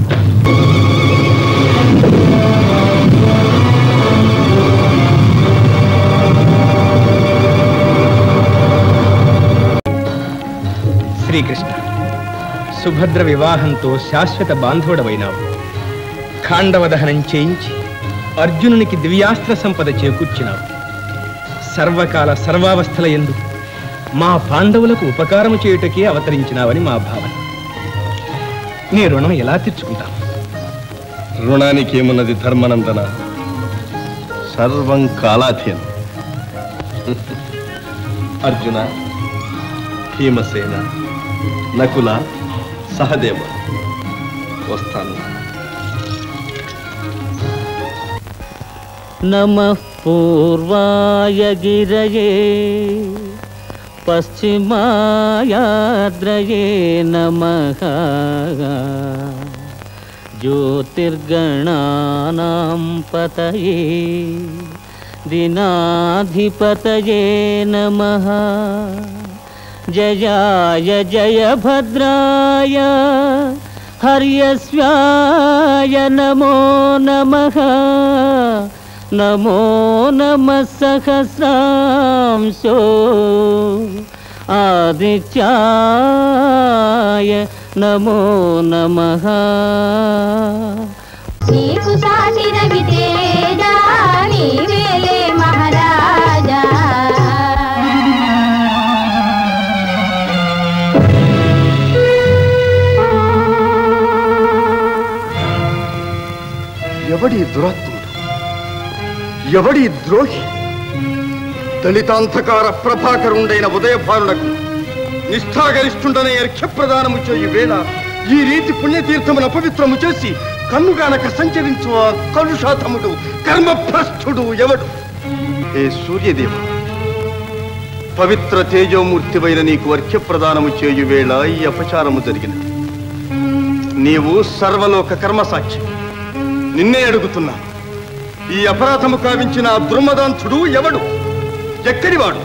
శ్రీకృష్ణ సుభద్ర వివాహంతో శాశ్వత బాంధవుడవైనావు ఖాండవ దహనం చేయించి అర్జునునికి దివ్యాస్త్ర సంపద చేకూర్చినావు సర్వకాల సర్వావస్థల ఎందు మా పాండవులకు ఉపకారము చేయుటకే అవతరించినావని మా భావన నీ రుణం ఎలా తీర్చుకుంటాను రుణానికి ఏమున్నది ధర్మనందన సర్వం కాలాధీనం అర్జున భీమసేన నకుల సహదేవ వస్తాను नमः पूर्वाय गिरये पश्चिमायाद्रये नमः ज्योतिर्गणानां पतये दिनाधिपतये नमः जयाय जयभद्राय हर्यस्वाय नमो नमः नमो नमः सहस्रांशो आदित्याय नमो नमः నీకు సాటి రవితేజా నీవేలే మహారాజా ఎవడి దురాత్ముడు ఎవడి ద్రోహి దళితాంధకార ప్రభాకరుండైన ఉదయభానులకు నిష్ఠాగరిష్ఠుండనే అర్ఘ్యప్రదానము చేయు వేళ ఈ రీతి పుణ్యతీర్థమును అపవిత్రము చేసి కన్నుగానక సంచరించు ఆ కలుషాతముడు కర్మభ్రష్టుడు ఎవడు హే సూర్యదేవ పవిత్ర తేజోమూర్తివైన నీకు అర్ఘ్యప్రదానము చేయు వేళ ఈ అపచారము జరిగినది నీవు సర్వలోక కర్మసాక్షి నిన్నే అడుగుతున్నా ఈ అపరాధము కావించిన ఆ దుర్మదాంతుడు ఎవడు ఎక్కడివాడు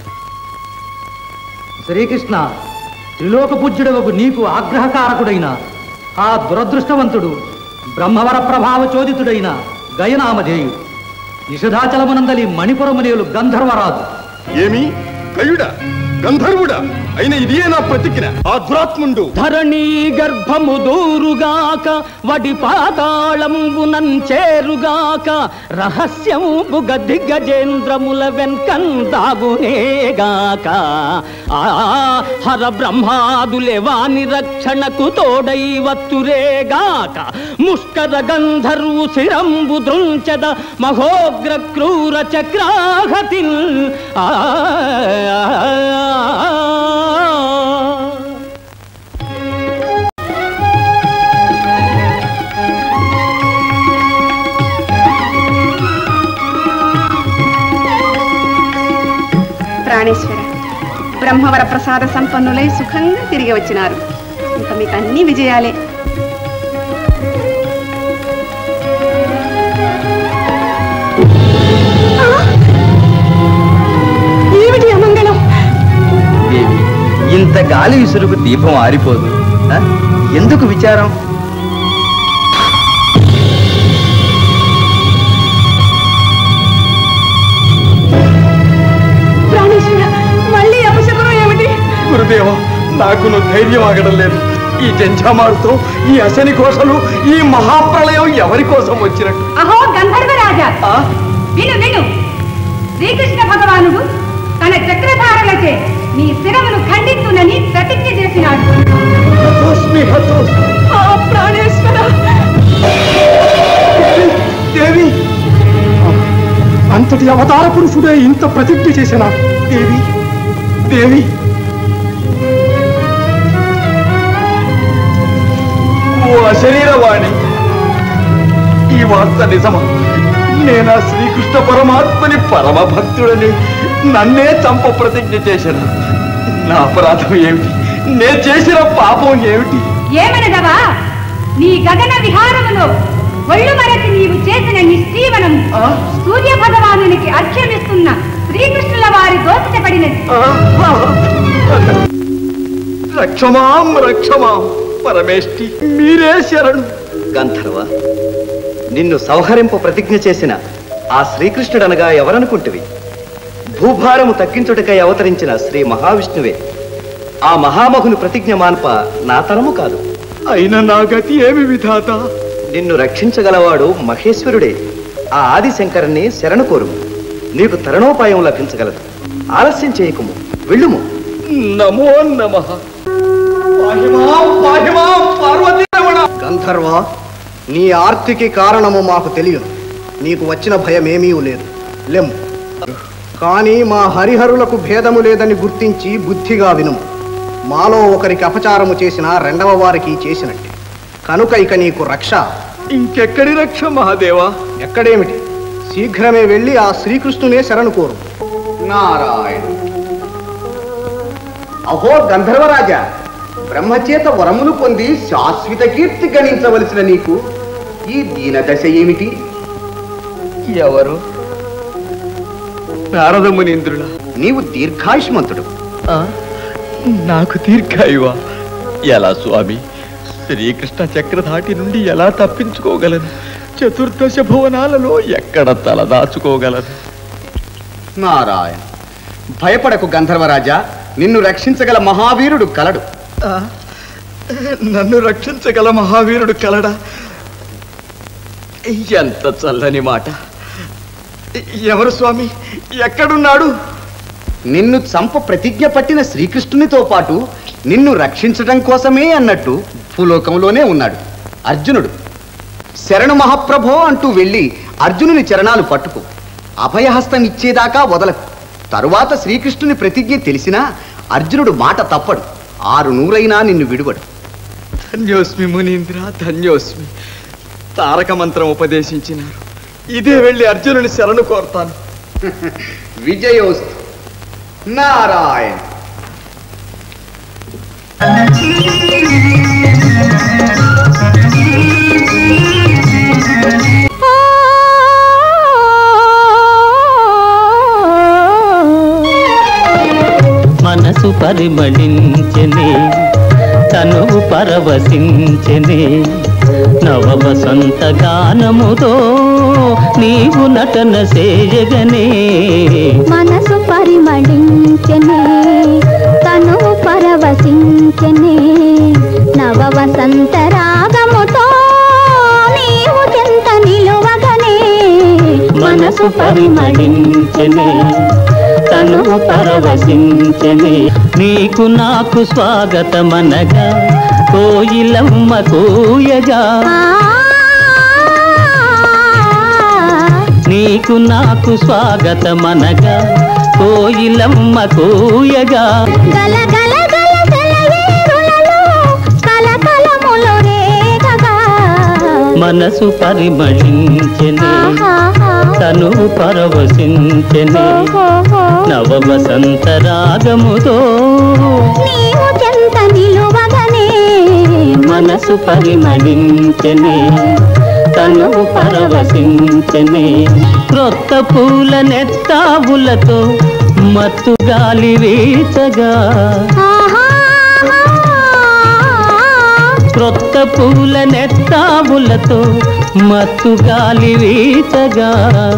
శ్రీకృష్ణ త్రిలోక పూజ్యుడవకు నీకు ఆగ్రహకారకుడైన ఆ దురదృష్టవంతుడు బ్రహ్మవర ప్రభావ చోదితుడైన గయనామధేయు నిషధాచలమునందలి మణిపురమునేలు గంధర్వరాజు ఏమి కయుడా గంధర్వుడా అయిన ఇదే నా ప్రతిజ్ఞ ఆ దురాత్ముండు ధరణీ గర్భము దూరుగాక వడి పాతాళంబునం చేరుగాక రహస్యము బుగ దిగ్గజేంద్రముల వెన్కందాగునేగాక ఆ హర బ్రహ్మాదులే వాని రక్షణకు తోడై వత్తురేగాక ముష్కర గంధర్వు శిరంబు దృంచద మహోగ్ర క్రూర చక్రాహతిన్ ఆ ప్రాణేశ్వర బ్రహ్మవర ప్రసాద సంపన్నులై సుఖంగా తిరిగి వచ్చినారు ఇంకా మీకు అన్ని విజయాలే ఏమిటి అమంగళం దేవి ఇంత గాలి విసురుకు దీపం ఆరిపోదు ఆ? ఎందుకు విచారం ప్రాణేశ్వర మళ్ళీ అపశకునం ఏమిటి గురుదేవ నాకును ధైర్యం ఆగడం లేదు ఈ జంఝామారుతో ఈ అశని కోసలు ఈ మహాప్రళయం ఎవరి కోసం వచ్చినట్టు అహో గంధర్వరాజా విను విను శ్రీకృష్ణ భగవానుడు తన చక్రధారలచే నీ శిరమును ఖండిస్తునని ప్రతిజ్ఞ చేసినాడు హతోస్మి హతోస్మి ఆ ప్రాణేశ్వర దేవి అంతటి అవతార పురుషుడే ఇంత ప్రతిజ్ఞ చేసిన దేవి దేవి ఓ అశరీరవాణి ఈ వార్త నిజమా నేనా శ్రీకృష్ణ పరమాత్మని పరమ భక్తుడని నన్నే చంప ప్రతిజ్ఞ చేశాను నా అపరాధం ఏమిటి నేను చేసిన పాపం ఏమిటి ఏమనదవా నీ గగన విహారములో ఒళ్ళు మరచి నీవు చేసిన నిశ్చీవనం సూర్య భగవానునికి అర్ఘ్యమిస్తున్న శ్రీకృష్ణుల వారి దోషపడినది రక్షమాం రక్షమాం పరమేష్టి మీరే శరణు గంధర్వ నిన్ను సంహరింపు ప్రతిజ్ఞ చేసిన ఆ శ్రీకృష్ణుడనగా ఎవరనుకుంటువి భూభారము తగ్గించుటకై అవతరించిన శ్రీ మహావిష్ణువే ఆ మహామహుని ప్రతిజ్ఞ మాన్ప నా తరము కాదు అయిన నా గతి ఏమి విధాత నిన్ను రక్షించగలవాడు మహేశ్వరుడే ఆ ఆదిశంకరుని శరణు కోరుము నీకు తరుణోపాయం లభించగలదు ఆలస్యం చేయకుము వెళ్ళుము నమో నమ పాహిమాం పాహిమాం పార్వతీ గంధర్వ నీ ఆర్తికి కారణము మాకు తెలియదు నీకు వచ్చిన భయమేమీ లేదు లెమ్ కానీ మా హరిహరులకు భేదము లేదని గుర్తించి బుద్ధిగా వినుము మాలో ఒకరికి అపచారము చేసిన రెండవ వారికి చేసినట్టే కనుక ఇక నీకు రక్ష ఇంకెక్కడి రక్ష మహాదేవా ఎక్కడేమిటి శీఘ్రమే వెళ్ళి ఆ శ్రీకృష్ణునే శరణు కోరు నారాయణ అహో గంధర్వరాజా బ్రహ్మచేత వరములు పొంది శాశ్వత కీర్తి గణించవలసిన నీకు ఈ దీన దశ ఏమిటి ఎవరు నారద మునీంద్రుల నీవు దీర్ఘాయుష్మంతుడు నాకు దీర్ఘాయువా ఎలా స్వామి శ్రీకృష్ణ చక్రధాటి నుండి ఎలా తప్పించుకోగలను చతుర్దశ భువనాలలో ఎక్కడ తలదాచుకోగలను నారాయణ భయపడకు గంధర్వరాజా నిన్ను రక్షించగల మహావీరుడు కలడు ఆ, నన్ను రక్షించగల మహావీరుడు కలడా ఎంత చల్లని మాట ఎవరు స్వామి ఎక్కడున్నాడు నిన్ను చంప ప్రతిజ్ఞ పట్టిన శ్రీకృష్ణునితో పాటు నిన్ను రక్షించటం కోసమే అన్నట్టు భూలోకంలోనే ఉన్నాడు అర్జునుడు శరణు మహాప్రభో అంటూ వెళ్ళి అర్జునుని చరణాలు పట్టుకో అభయహస్తం ఇచ్చేదాకా వదలకు తరువాత శ్రీకృష్ణుని ప్రతిజ్ఞ తెలిసినా అర్జునుడు మాట తప్పడు ఆరు నూరైనా నిన్ను విడువడు ధన్యోస్మి మునీంద్ర ధన్యోస్మి తారక మంత్రం ఉపదేశించినారు ఇదే వెళ్ళి అర్జునుని శరణు కోరుతాను విజయోస్తు నారాయణ మనసు పరిమళించనే తనువు పరవశించనే నవ వసంత గానముతో నీవు నటన చేయగనే మనసు పరిమళించనే తను పరవశించనే నవ వసంత రాగముతో నీవు చెంత నిలువగనే మనసు పరిమళించనే తను పరవశించనే నీకు నాకు స్వాగతమనగా కోయిలమ్మ కోయగా నీకు నాకు స్వాగతమనగా కోయిలమ్మ కోయగా గల గల గల సెలయేరులలో కలకలములు రేగగా మనసు పరిమళించనే తను పరవశించనే నవ వసంత రాగముతో నీవు చెంత నిలువగనే మనసు పరిమళించనే తను పరవశించనే క్రొత్త పూల నెత్తావులతో మత్తు గాలి వీచగా క్రొత్త పూల నెత్తావులతో మత్తు గాలి వీచగా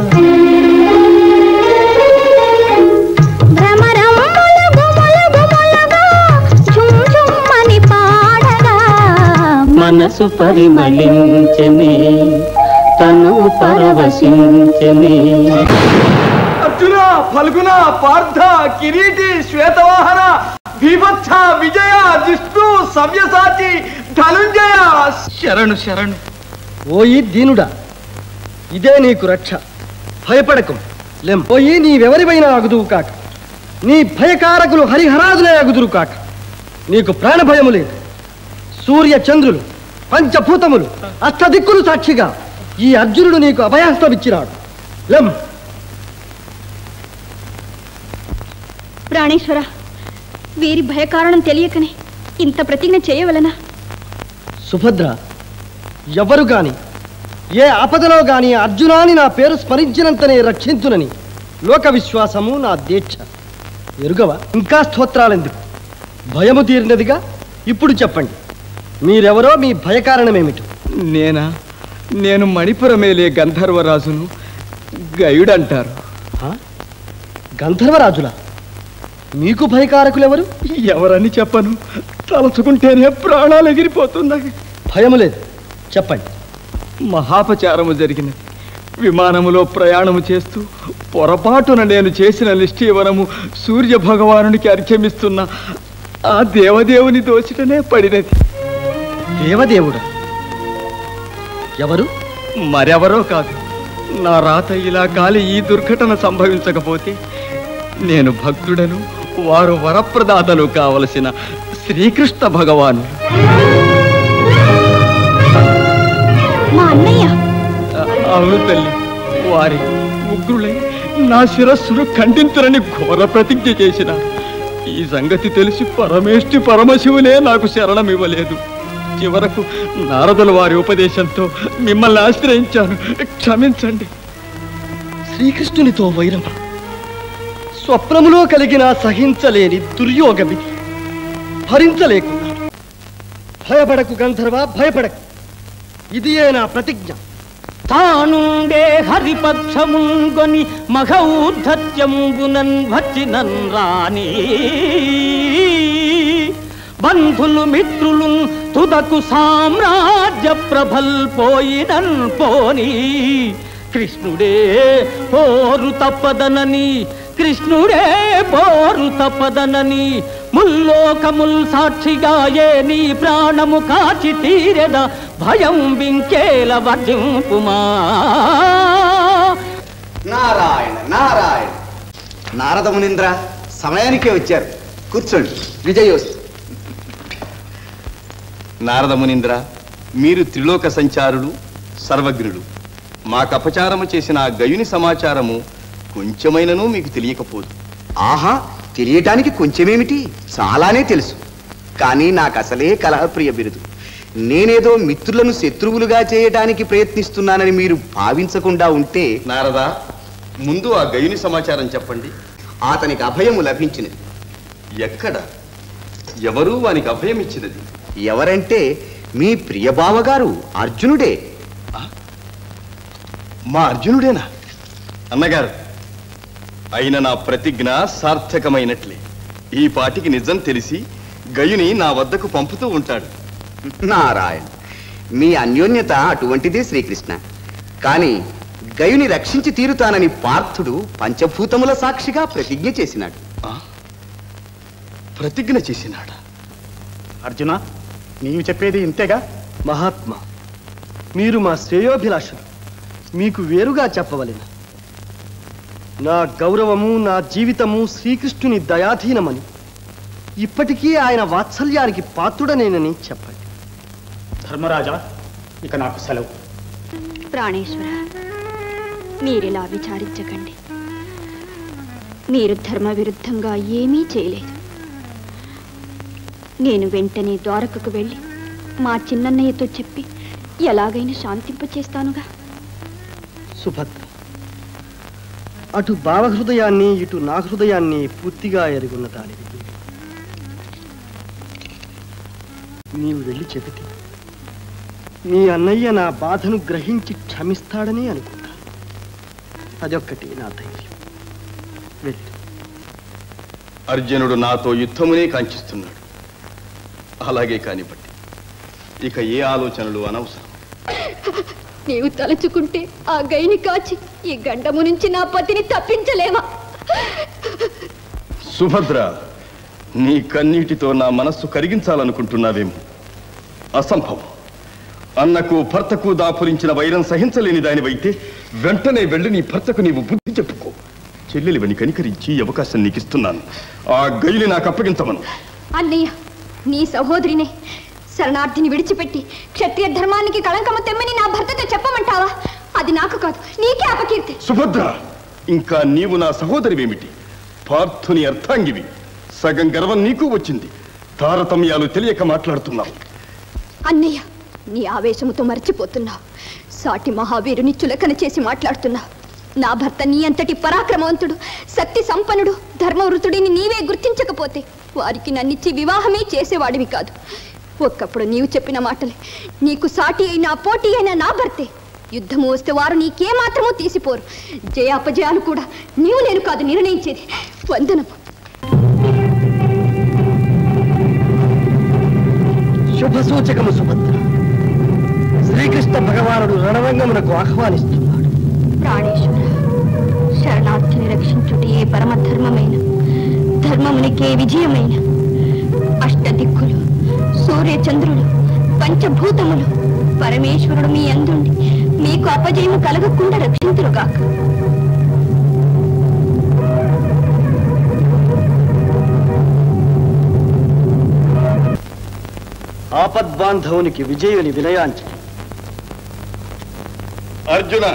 భ్రమరమ్ములు గుములు గుములుగా ఝుమ్ ఝుమ్మని పాడగా మనసు పరిమళించనే తను పరవశించనే అర్జున ఫల్గుణ పార్థ కిరీటి శ్వేతవాహన భీభత్స విజయ జిష్ణు సవ్యసాచి ధనుంజయ శరణు శరణు ఓయి దీనుడా ఇదే నీకు రక్ష భయపడకు లెం పోయి నీవెవరివైనా అగుదువు కాక నీ భయకారకులు హరిహరాదులే అగుదురు కాక నీకు ప్రాణభయము లేదు సూర్య చంద్రులు పంచభూతములు అష్టదిక్కులు సాక్షిగా ఈ అర్జునుడు నీకు అభయాస్తమిచ్చినాడు లెం ప్రాణేశ్వర వీరి భయకారణం తెలియకనే ఇంత ప్రతిజ్ఞ చేయవలనా సుభద్ర ఎవరు గాని ఏ ఆపదలో గాని అర్జునాని నా పేరు స్మరించినంతనే రక్షించునని లోక విశ్వాసము నా దీక్ష ఎరుగవా ఇంకా స్తోత్రాలెందుకు భయము తీరినదిగా ఇప్పుడు చెప్పండి మీరెవరో మీ భయకారణమేమిటి నేనా నేను మణిపురమేలే గంధర్వరాజును గయుడంటారు గంధర్వరాజులా మీకు భయకారకులెవరు ఎవరని చెప్పను తలుచుకుంటేనే ప్రాణాలు ఎగిరిపోతున్నాయి భయము లేదు చెప్పండి మహాపచారము జరిగినది విమానములో ప్రయాణము చేస్తూ పొరపాటున నేను చేసిన నిష్ఠీవనము సూర్య భగవానునికి అర్ఘ్యమిస్తున్న ఆ దేవదేవుని దోచిటనే పడినది దేవదేవుడా ఎవరు మరెవరో కాదు నా రాత ఇలా కాలి ఈ దుర్ఘటన సంభవించకపోతే నేను భక్తుడను వారు వరప్రదాతలు కావలసిన శ్రీకృష్ణ భగవాను మా అన్నయ్య అవును తల్లి వారి ఉగ్రులై నా శిరస్సును ఖండించరని ఘోర ప్రతిజ్ఞ చేసిన ఈ సంగతి తెలిసి పరమేష్టి పరమశివులే నాకు శరణం ఇవ్వలేదు చివరకు నారదుల వారి ఉపదేశంతో మిమ్మల్ని ఆశ్రయించాను క్షమించండి శ్రీకృష్ణునితో వైరం స్వప్నములో కలిగిన సహించలేని దుర్యోగమిది భరించలేకున్నాను భయపడకు గంధర్వ భయపడకు ఇదియే నా ప్రతిజ్ఞ తానుండే హరిపక్షముంగొని మఘౌద్ధత్యంబునన్ వచ్చినన్ రాణి బంధులు మిత్రులు తుదకు సామ్రాజ్య ప్రభల్ పోయినన్ పోని కృష్ణుడే పోరు తప్పదనని కృష్ణుడే పోరు తప్పదనని ముల్లోకముల్ సాక్షిగా ఏ నీ ప్రాణము కాచి తీరెద భయం వింకేల వర్జింపుమా నారాయణ నారాయణ నారద మునీంద్ర సమయానికే వచ్చారు కూర్చోండి విజయోస్తు నారద మునీంద్ర మీరు త్రిలోక సంచారులు సర్వజ్ఞులు మాకు అపచారము చేసిన ఆ గయుని సమాచారము కొంచెమైనను మీకు తెలియకపోదు ఆహా తెలియటానికి కొంచెమేమిటి చాలానే తెలుసు కానీ నాకు అసలే కలహప్రియ బిరుదు నేనేదో మిత్రులను శత్రువులుగా చేయటానికి ప్రయత్నిస్తున్నానని మీరు భావించకుండా ఉంటే నారదా ముందు ఆ గయుని సమాచారం చెప్పండి అతనికి అభయము లభించినది ఎక్కడ ఎవరు వానికి అభయం ఇచ్చినది ఎవరంటే మీ ప్రియ బావగారు అర్జునుడే మా అర్జునుడేనా అన్నగారు అయిన నా ప్రతిజ్ఞ సార్థకమైనట్లే ఈ పాటికి నిజం తెలిసి గయుని నా వద్దకు పంపుతూ ఉంటాడు నారాయణ మీ అన్యోన్యత అటువంటిదే శ్రీకృష్ణ కానీ గయుని రక్షించి తీరుతానని పార్థుడు పంచభూతముల సాక్షిగా ప్రతిజ్ఞ చేసినాడు ప్రతిజ్ఞ చేసినాడా అర్జున నీవు చెప్పేది ఇంతేగా మహాత్మా మీరు మా శ్రేయోభిలాషులు మీకు వేరుగా చెప్పవలెను నా గౌరవము నా జీవితము శ్రీకృష్ణుని దయాధీనమని ఇప్పటికీ ఆయన వాత్సల్యానికి పాత్రుడనేనని చెప్పండి ధర్మరాజా ఇక నాకు సెలవు ప్రాణేశ్వర మీరిలా విచారించకండి మీరు ధర్మ విరుద్ధంగా ఏమీ చేయలేదు నేను వెంటనే ద్వారకకు వెళ్ళి మా చిన్నన్నయ్యతో చెప్పి ఎలాగైనా శాంతింపచేస్తానుగా సుభద్ర అటు భావహృదయాన్ని ఇటు నా హృదయాన్ని పూర్తిగా ఎరుగున్న దానివి నీవు వెళ్ళి చెబితే నీ అన్నయ్య నా బాధను గ్రహించి క్షమిస్తాడని అనుకున్నాను అదొక్కటి నా ధైర్యం వెళ్ళు అర్జునుడు నాతో యుద్ధమునే కాంక్షిస్తున్నాడు అలాగే కానివ్వండి ఇక ఏ ఆలోచనలు అనవసరం నీవు తలుచుకుంటే ఆ గైని కాచి ఈ గండము నుంచి నా పతిని తప్పించలేవా సుభద్ర నీ కన్నీటితో నా మనస్సు కరిగించాలనుకుంటున్నావేమో అసంభవం అన్నకు భర్తకు దాపురించిన వైరం సహించలేని దానివైతే వెంటనే వెళ్ళి నీ భర్తకు నీవు బుద్ధి చెప్పుకో చెల్లెలివని కనికరించి ఈ అవకాశం నీకు ఇస్తున్నాను ఆ గైని నాకు అప్పగించమను అన్నయ్య నీ సహోదరినే శరణార్థిని విడిచిపెట్టి క్షత్రియ ధర్మానికి కళంకము తెమ్మని నా భర్తతో చెప్పమంటావా అది నాకు కాదు నీకే అపకీర్తి సుభద్ర ఇంకా నీవు నా సహోదరివేమిటి పార్థుని అర్థాంగివి సగం గర్వం నీకు వచ్చింది తారతమ్యాలు తెలియక మాట్లాడుతున్నావు అన్నయ్య నీ ఆవేశముతో మర్చిపోతున్నావు సాటి మహావీరుని చులకన చేసి మాట్లాడుతున్నావు నా భర్త నీ అంతటి పరాక్రమవంతుడు శక్తి సంపన్నుడు ధర్మవృతుడిని నీవే గుర్తించకపోతే వారికి నన్నిచ్చి వివాహమే చేసేవాడివి కాదు ఒక్కప్పుడు నీవు చెప్పిన మాటలే నీకు సాటి అయినా పోటీ అయినా నా భర్తే యుద్ధము వస్తే వారు నీకే మాత్రమూ తీసిపోరు జయ అపజయాలు కూడా నీవు నేను కాదు నిర్ణయించేది వందనము శుభ సూచకము సుభద్ర శ్రీకృష్ణ భగవానుడు రణరంగమునకు ఆహ్వానిస్తున్నాడు ప్రాణేశ్వర శరణార్థిని రక్షించుటే పరమధర్మమైన ధర్మమునికే విజయమైన అష్టదిక్కులు సూర్యచంద్రులు పంచభూతములు పరమేశ్వరుడు మీ అందుండి మీకు అపజయము కలగకుండా రక్షింతురుగాక ఆపద్బాంధవునికి విజయుని వినయాంచి అర్జున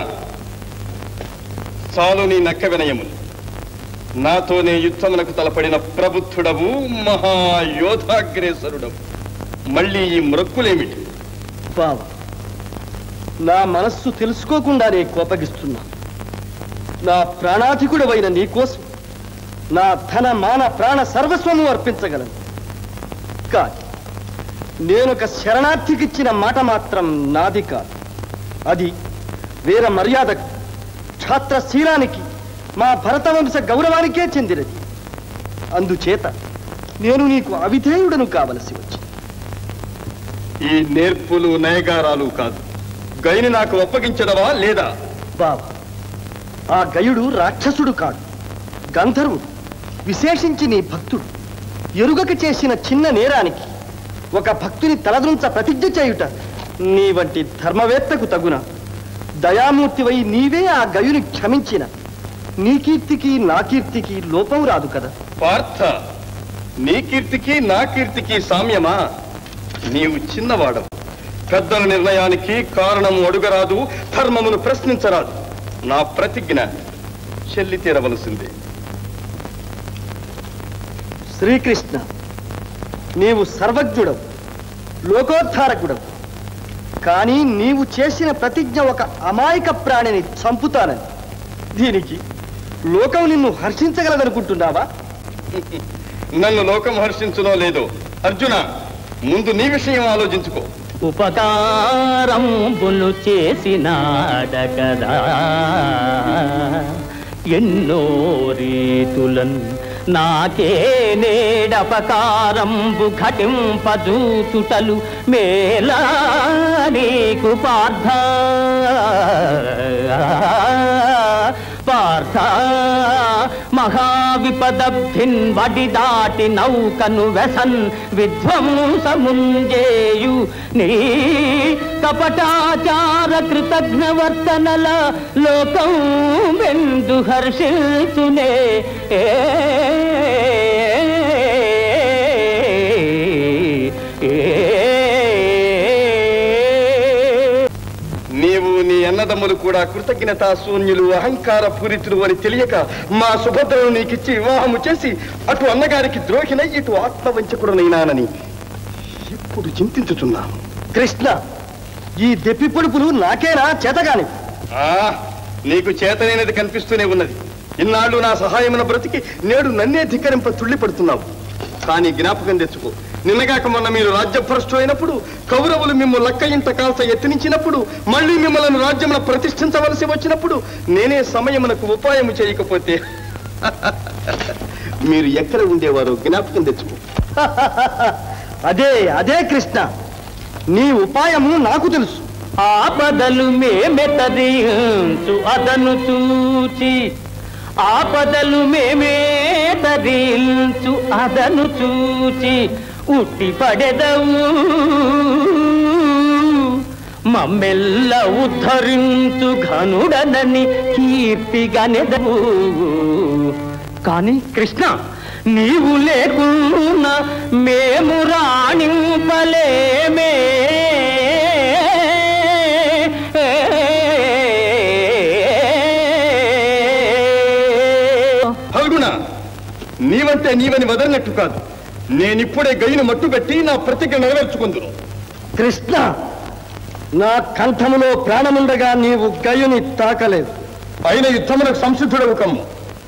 చాలు నీ నక్క వినయములు నాతోనే యుద్ధమునకు తలపడిన ప్రబుద్ధుడవు మహాయోధాగ్రేసరుడవు మళ్ళీ ఈ మ్రొక్కులేమిటి బావ నా మనస్సు తెలుసుకోకుండానే కోపగిస్తున్నా నా ప్రాణాధికుడవైన నీకోసం నా ధన మాన ప్రాణ సర్వస్వము అర్పించగలను కాదు నేనొక శరణార్థికిచ్చిన మాట మాత్రం నాది కాదు అది వీర మర్యాదకు ఛాత్రశీలానికి మా భరతవంశ గౌరవానికే చెందినది అందుచేత నేను నీకు అవిధేయుడను కావలసి వచ్చింది ఈ నేర్పులు నయగారాలు కాదు గైని నాకు అప్పగించడవా లేదా బాబా ఆ గయుడు రాక్షసుడు కాడు గంధర్వుడు విశేషించి నీ భక్తుడు ఎరుగక చేసిన చిన్న నేరానికి ఒక భక్తుని తలదృంచ ప్రతిజ్ఞ చేయుట నీ వంటి ధర్మవేత్తకు తగున దయామూర్తివై నీవే ఆ గయుని క్షమించిన నీ కీర్తికి నా కీర్తికి లోపం రాదు కదా పార్థ నీ కీర్తికి నా కీర్తికి సామ్యమా నీవు చిన్నవాడవు పెద్దల నిర్ణయానికి కారణము అడుగరాదు ధర్మమును ప్రశ్నించరాదు నా ప్రతిజ్ఞ చెల్లి తీరవలసిందే శ్రీకృష్ణ నీవు సర్వజ్ఞుడవు లోకోద్ధారకుడవు కానీ నీవు చేసిన ప్రతిజ్ఞ ఒక అమాయక ప్రాణిని చంపుతానని దీనికి లోకం నిన్ను హర్షించగలదనుకుంటున్నావా నన్ను లోకం హర్షించునో లేదో అర్జున ముందు నీ విషయం ఆలోచించుకో ఉపకారంబును చేసినాడగదా ఎన్నో రీతులన్ నాకే నేడపకారంబు ఘటింపజూచుటలు మేలా నీకు పార్థ పార్థ మహావిపదబ్ధిన్ వడి దాటి నౌకను వెసన్ విధ్వంసముంజేయు నీ కపటాచార కృతజ్ఞవర్తనల లోకం వెందు హర్షిల్చునే ఏ నీవు నీ అన్నదమ్ములు కూడా కృతజ్ఞతా శూన్యులు అహంకార పూరితులు అని తెలియక మా సుభద్రను నీకిచ్చి వివాహము చేసి అటు అన్నగారికి ద్రోహినై ఇటు ఆత్మవంచకుడనైనానని ఇప్పుడు చింతించుతున్నాను కృష్ణ ఈ దెప్పి పొడుపులు నాకేనా చేతగాని ఆ నీకు చేతనైనది కనిపిస్తూనే ఉన్నది ఇన్నాళ్ళు నా సహాయమున బ్రతికి నేడు నన్నే ధిక్కరింప తుళ్ళిపడుతున్నావు కానీ జ్ఞాపకం తెచ్చుకో నిన్నగాక మొన్న మీరు రాజ్యభ్రష్టు అయినప్పుడు కౌరవులు మిమ్ము లక్క ఇంట కాల్త ఎత్తినించినప్పుడు మళ్ళీ మిమ్మల్ని రాజ్యమున ప్రతిష్ఠించవలసి వచ్చినప్పుడు నేనే సమయమునకు ఉపాయము చేయకపోతే మీరు ఎక్కడ ఉండేవారో జ్ఞాపకం తెచ్చుకో అదే అదే కృష్ణ నీ ఉపాయము నాకు తెలుసు ఆపదలు మేమెతరించు అదను చూచి ఆపదలు మేమే తరించు అదను చూచి ఉట్టి పడెదవు మమ్మెల్ల ఉద్ధరించు ఘనుడనని కీర్తిగనెదవు కానీ కృష్ణ నీవు లేకున్నా మేము రాణింపలేమే ఫల్గుణ నీవంటే నీవని వదలినట్టు కాదు నేనిప్పుడే గయ్యను మట్టుబెట్టి నా ప్రతిజ్ఞ నెరవేర్చుకుందును కృష్ణ నా కంఠములో ప్రాణముండగా నీవు గయుని తాకలేదు అయిన యుద్ధమునకు సంసిద్ధుడవు కమ్ము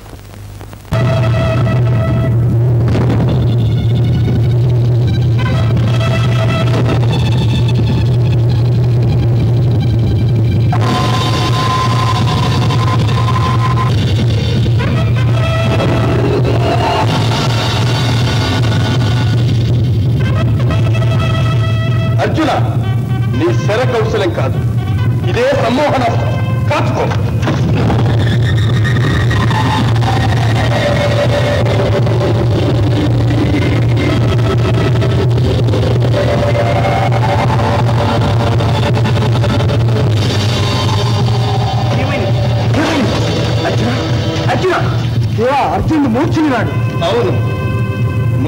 అర్జున నీ శర కౌశలం కాదు ఇదే సమ్మోహనాస్త్రం కాచుకో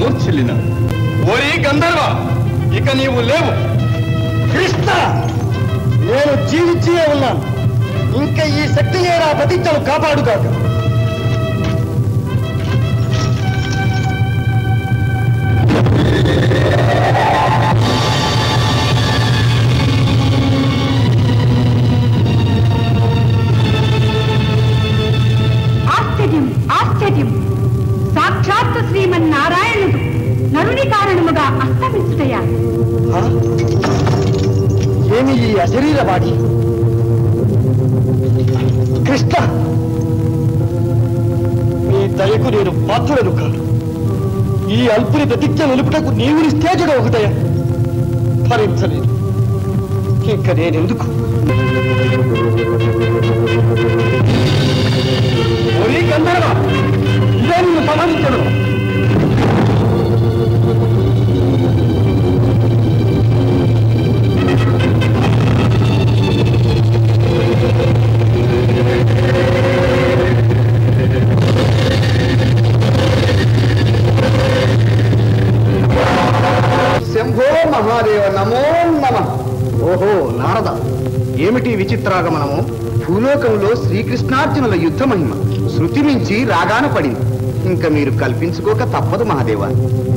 మూర్ఛిల్లిన ఓరి గంధర్వ ఇక నీవు లేవు కృష్ణ నేను జీవించే ఉన్నాను ఇంకా ఈ శక్తియే నా ప్రతిజ్ఞను కాపాడుగాక ఆశ్చర్యం ఆశ్చర్యం సాక్షాత్తు శ్రీమన్నారాయణుడు నరుని కారణముగా అస్తమించుటయా ఏమి ఈ అశరీర వాడి కృష్ణ మీ దయకు నేను పాత్రులను కాను ఈ అల్పుని ప్రతిజ్ఞ నిలుపుటకు నీవు నిస్తేజుడు ఒకటయ భరించలేదు ఇంక నేనెందుకు ఒరే గంధర్వ ఇదే నిన్ను సమాధించడు శంభో మహాదేవ నమో నమ ఓహో నారద ఏమిటి విచిత్రాగమనము భూలోకంలో శ్రీకృష్ణార్జునుల యుద్ధ మహిమ శృతి మించి రాగాన పడింది ఇంకా మీరు కల్పించుకోక తప్పదు మహాదేవ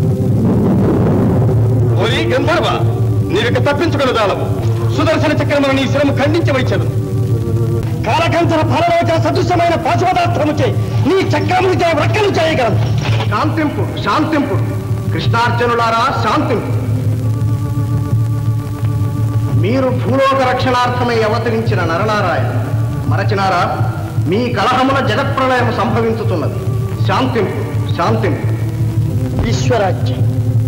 ఓరి గంధర్వ నీవిక తప్పించుకొనదాలవు సుదర్శన చక్రమును నీ శిరము ఖండించవచ్చదు కాలకంచన ఫలలోచన సదృశ్యమైన పాశుపదాస్త్రము చేయి నీ చక్రము చే వ్రక్కలు చేయగలదు శాంతింపు శాంతింపు కృష్ణార్జునులారా శాంతింపు మీరు భూలోక రక్షణార్థమై అవతరించిన నరనారాయణ మరచినారా మీ కలహముల జగత్ప్రళయం సంభవించుతున్నది శాంతింపు శాంతింపు ఈశ్వరాజ్యం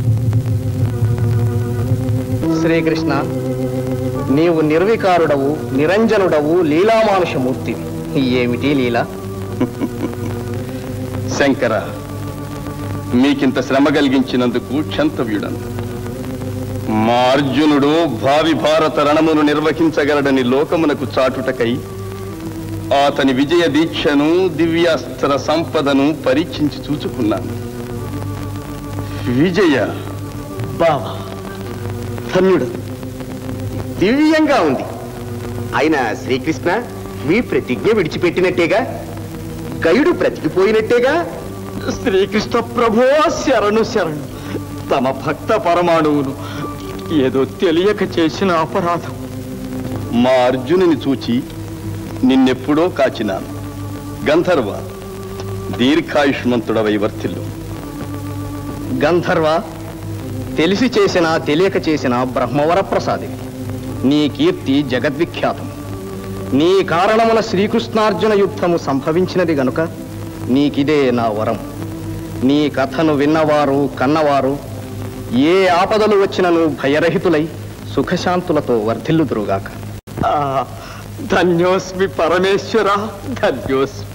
శ్రీకృష్ణ నీవు నిర్వికారుడవు నిరంజనుడవు లీలామానుషమూర్తివి ఏమిటి లీల శంకర మీకింత శ్రమ కలిగించినందుకు క్షంతవ్యుడను మా అర్జునుడు భావి భారత రణమును నిర్వహించగలడని లోకమునకు చాటుటకై అతని విజయ దీక్షను దివ్యాస్త్ర సంపదను పరీక్షించి చూచుకున్నాను విజయ బావా ధన్యుడు దివ్యంగా ఉంది అయినా శ్రీకృష్ణ మీ ప్రతిజ్ఞ విడిచిపెట్టినట్టేగా గయుడు బ్రతికిపోయినట్టేగా శ్రీకృష్ణ ప్రభో శరణు శరణు తమ భక్త పరమాణువును ఏదో తెలియక చేసిన అపరాధం మా అర్జునుని చూచి నిన్నెప్పుడో కాచినాను గంధర్వ దీర్ఘాయుష్మంతుడవై వర్తిల్లు గంధర్వ తెలిసి చేసిన తెలియక చేసిన బ్రహ్మవర ప్రసాది నీ కీర్తి జగద్విఖ్యాతం నీ కారణమున శ్రీకృష్ణార్జున యుద్ధము సంభవించినది గనుక నీకిదే నా వరం నీ కథను విన్నవారు కన్నవారు ఏ ఆపదలు వచ్చినను భయరహితులై సుఖశాంతులతో వర్ధిల్లుదురుగాక ధన్యోస్మి పరమేశ్వర ధన్యోస్మి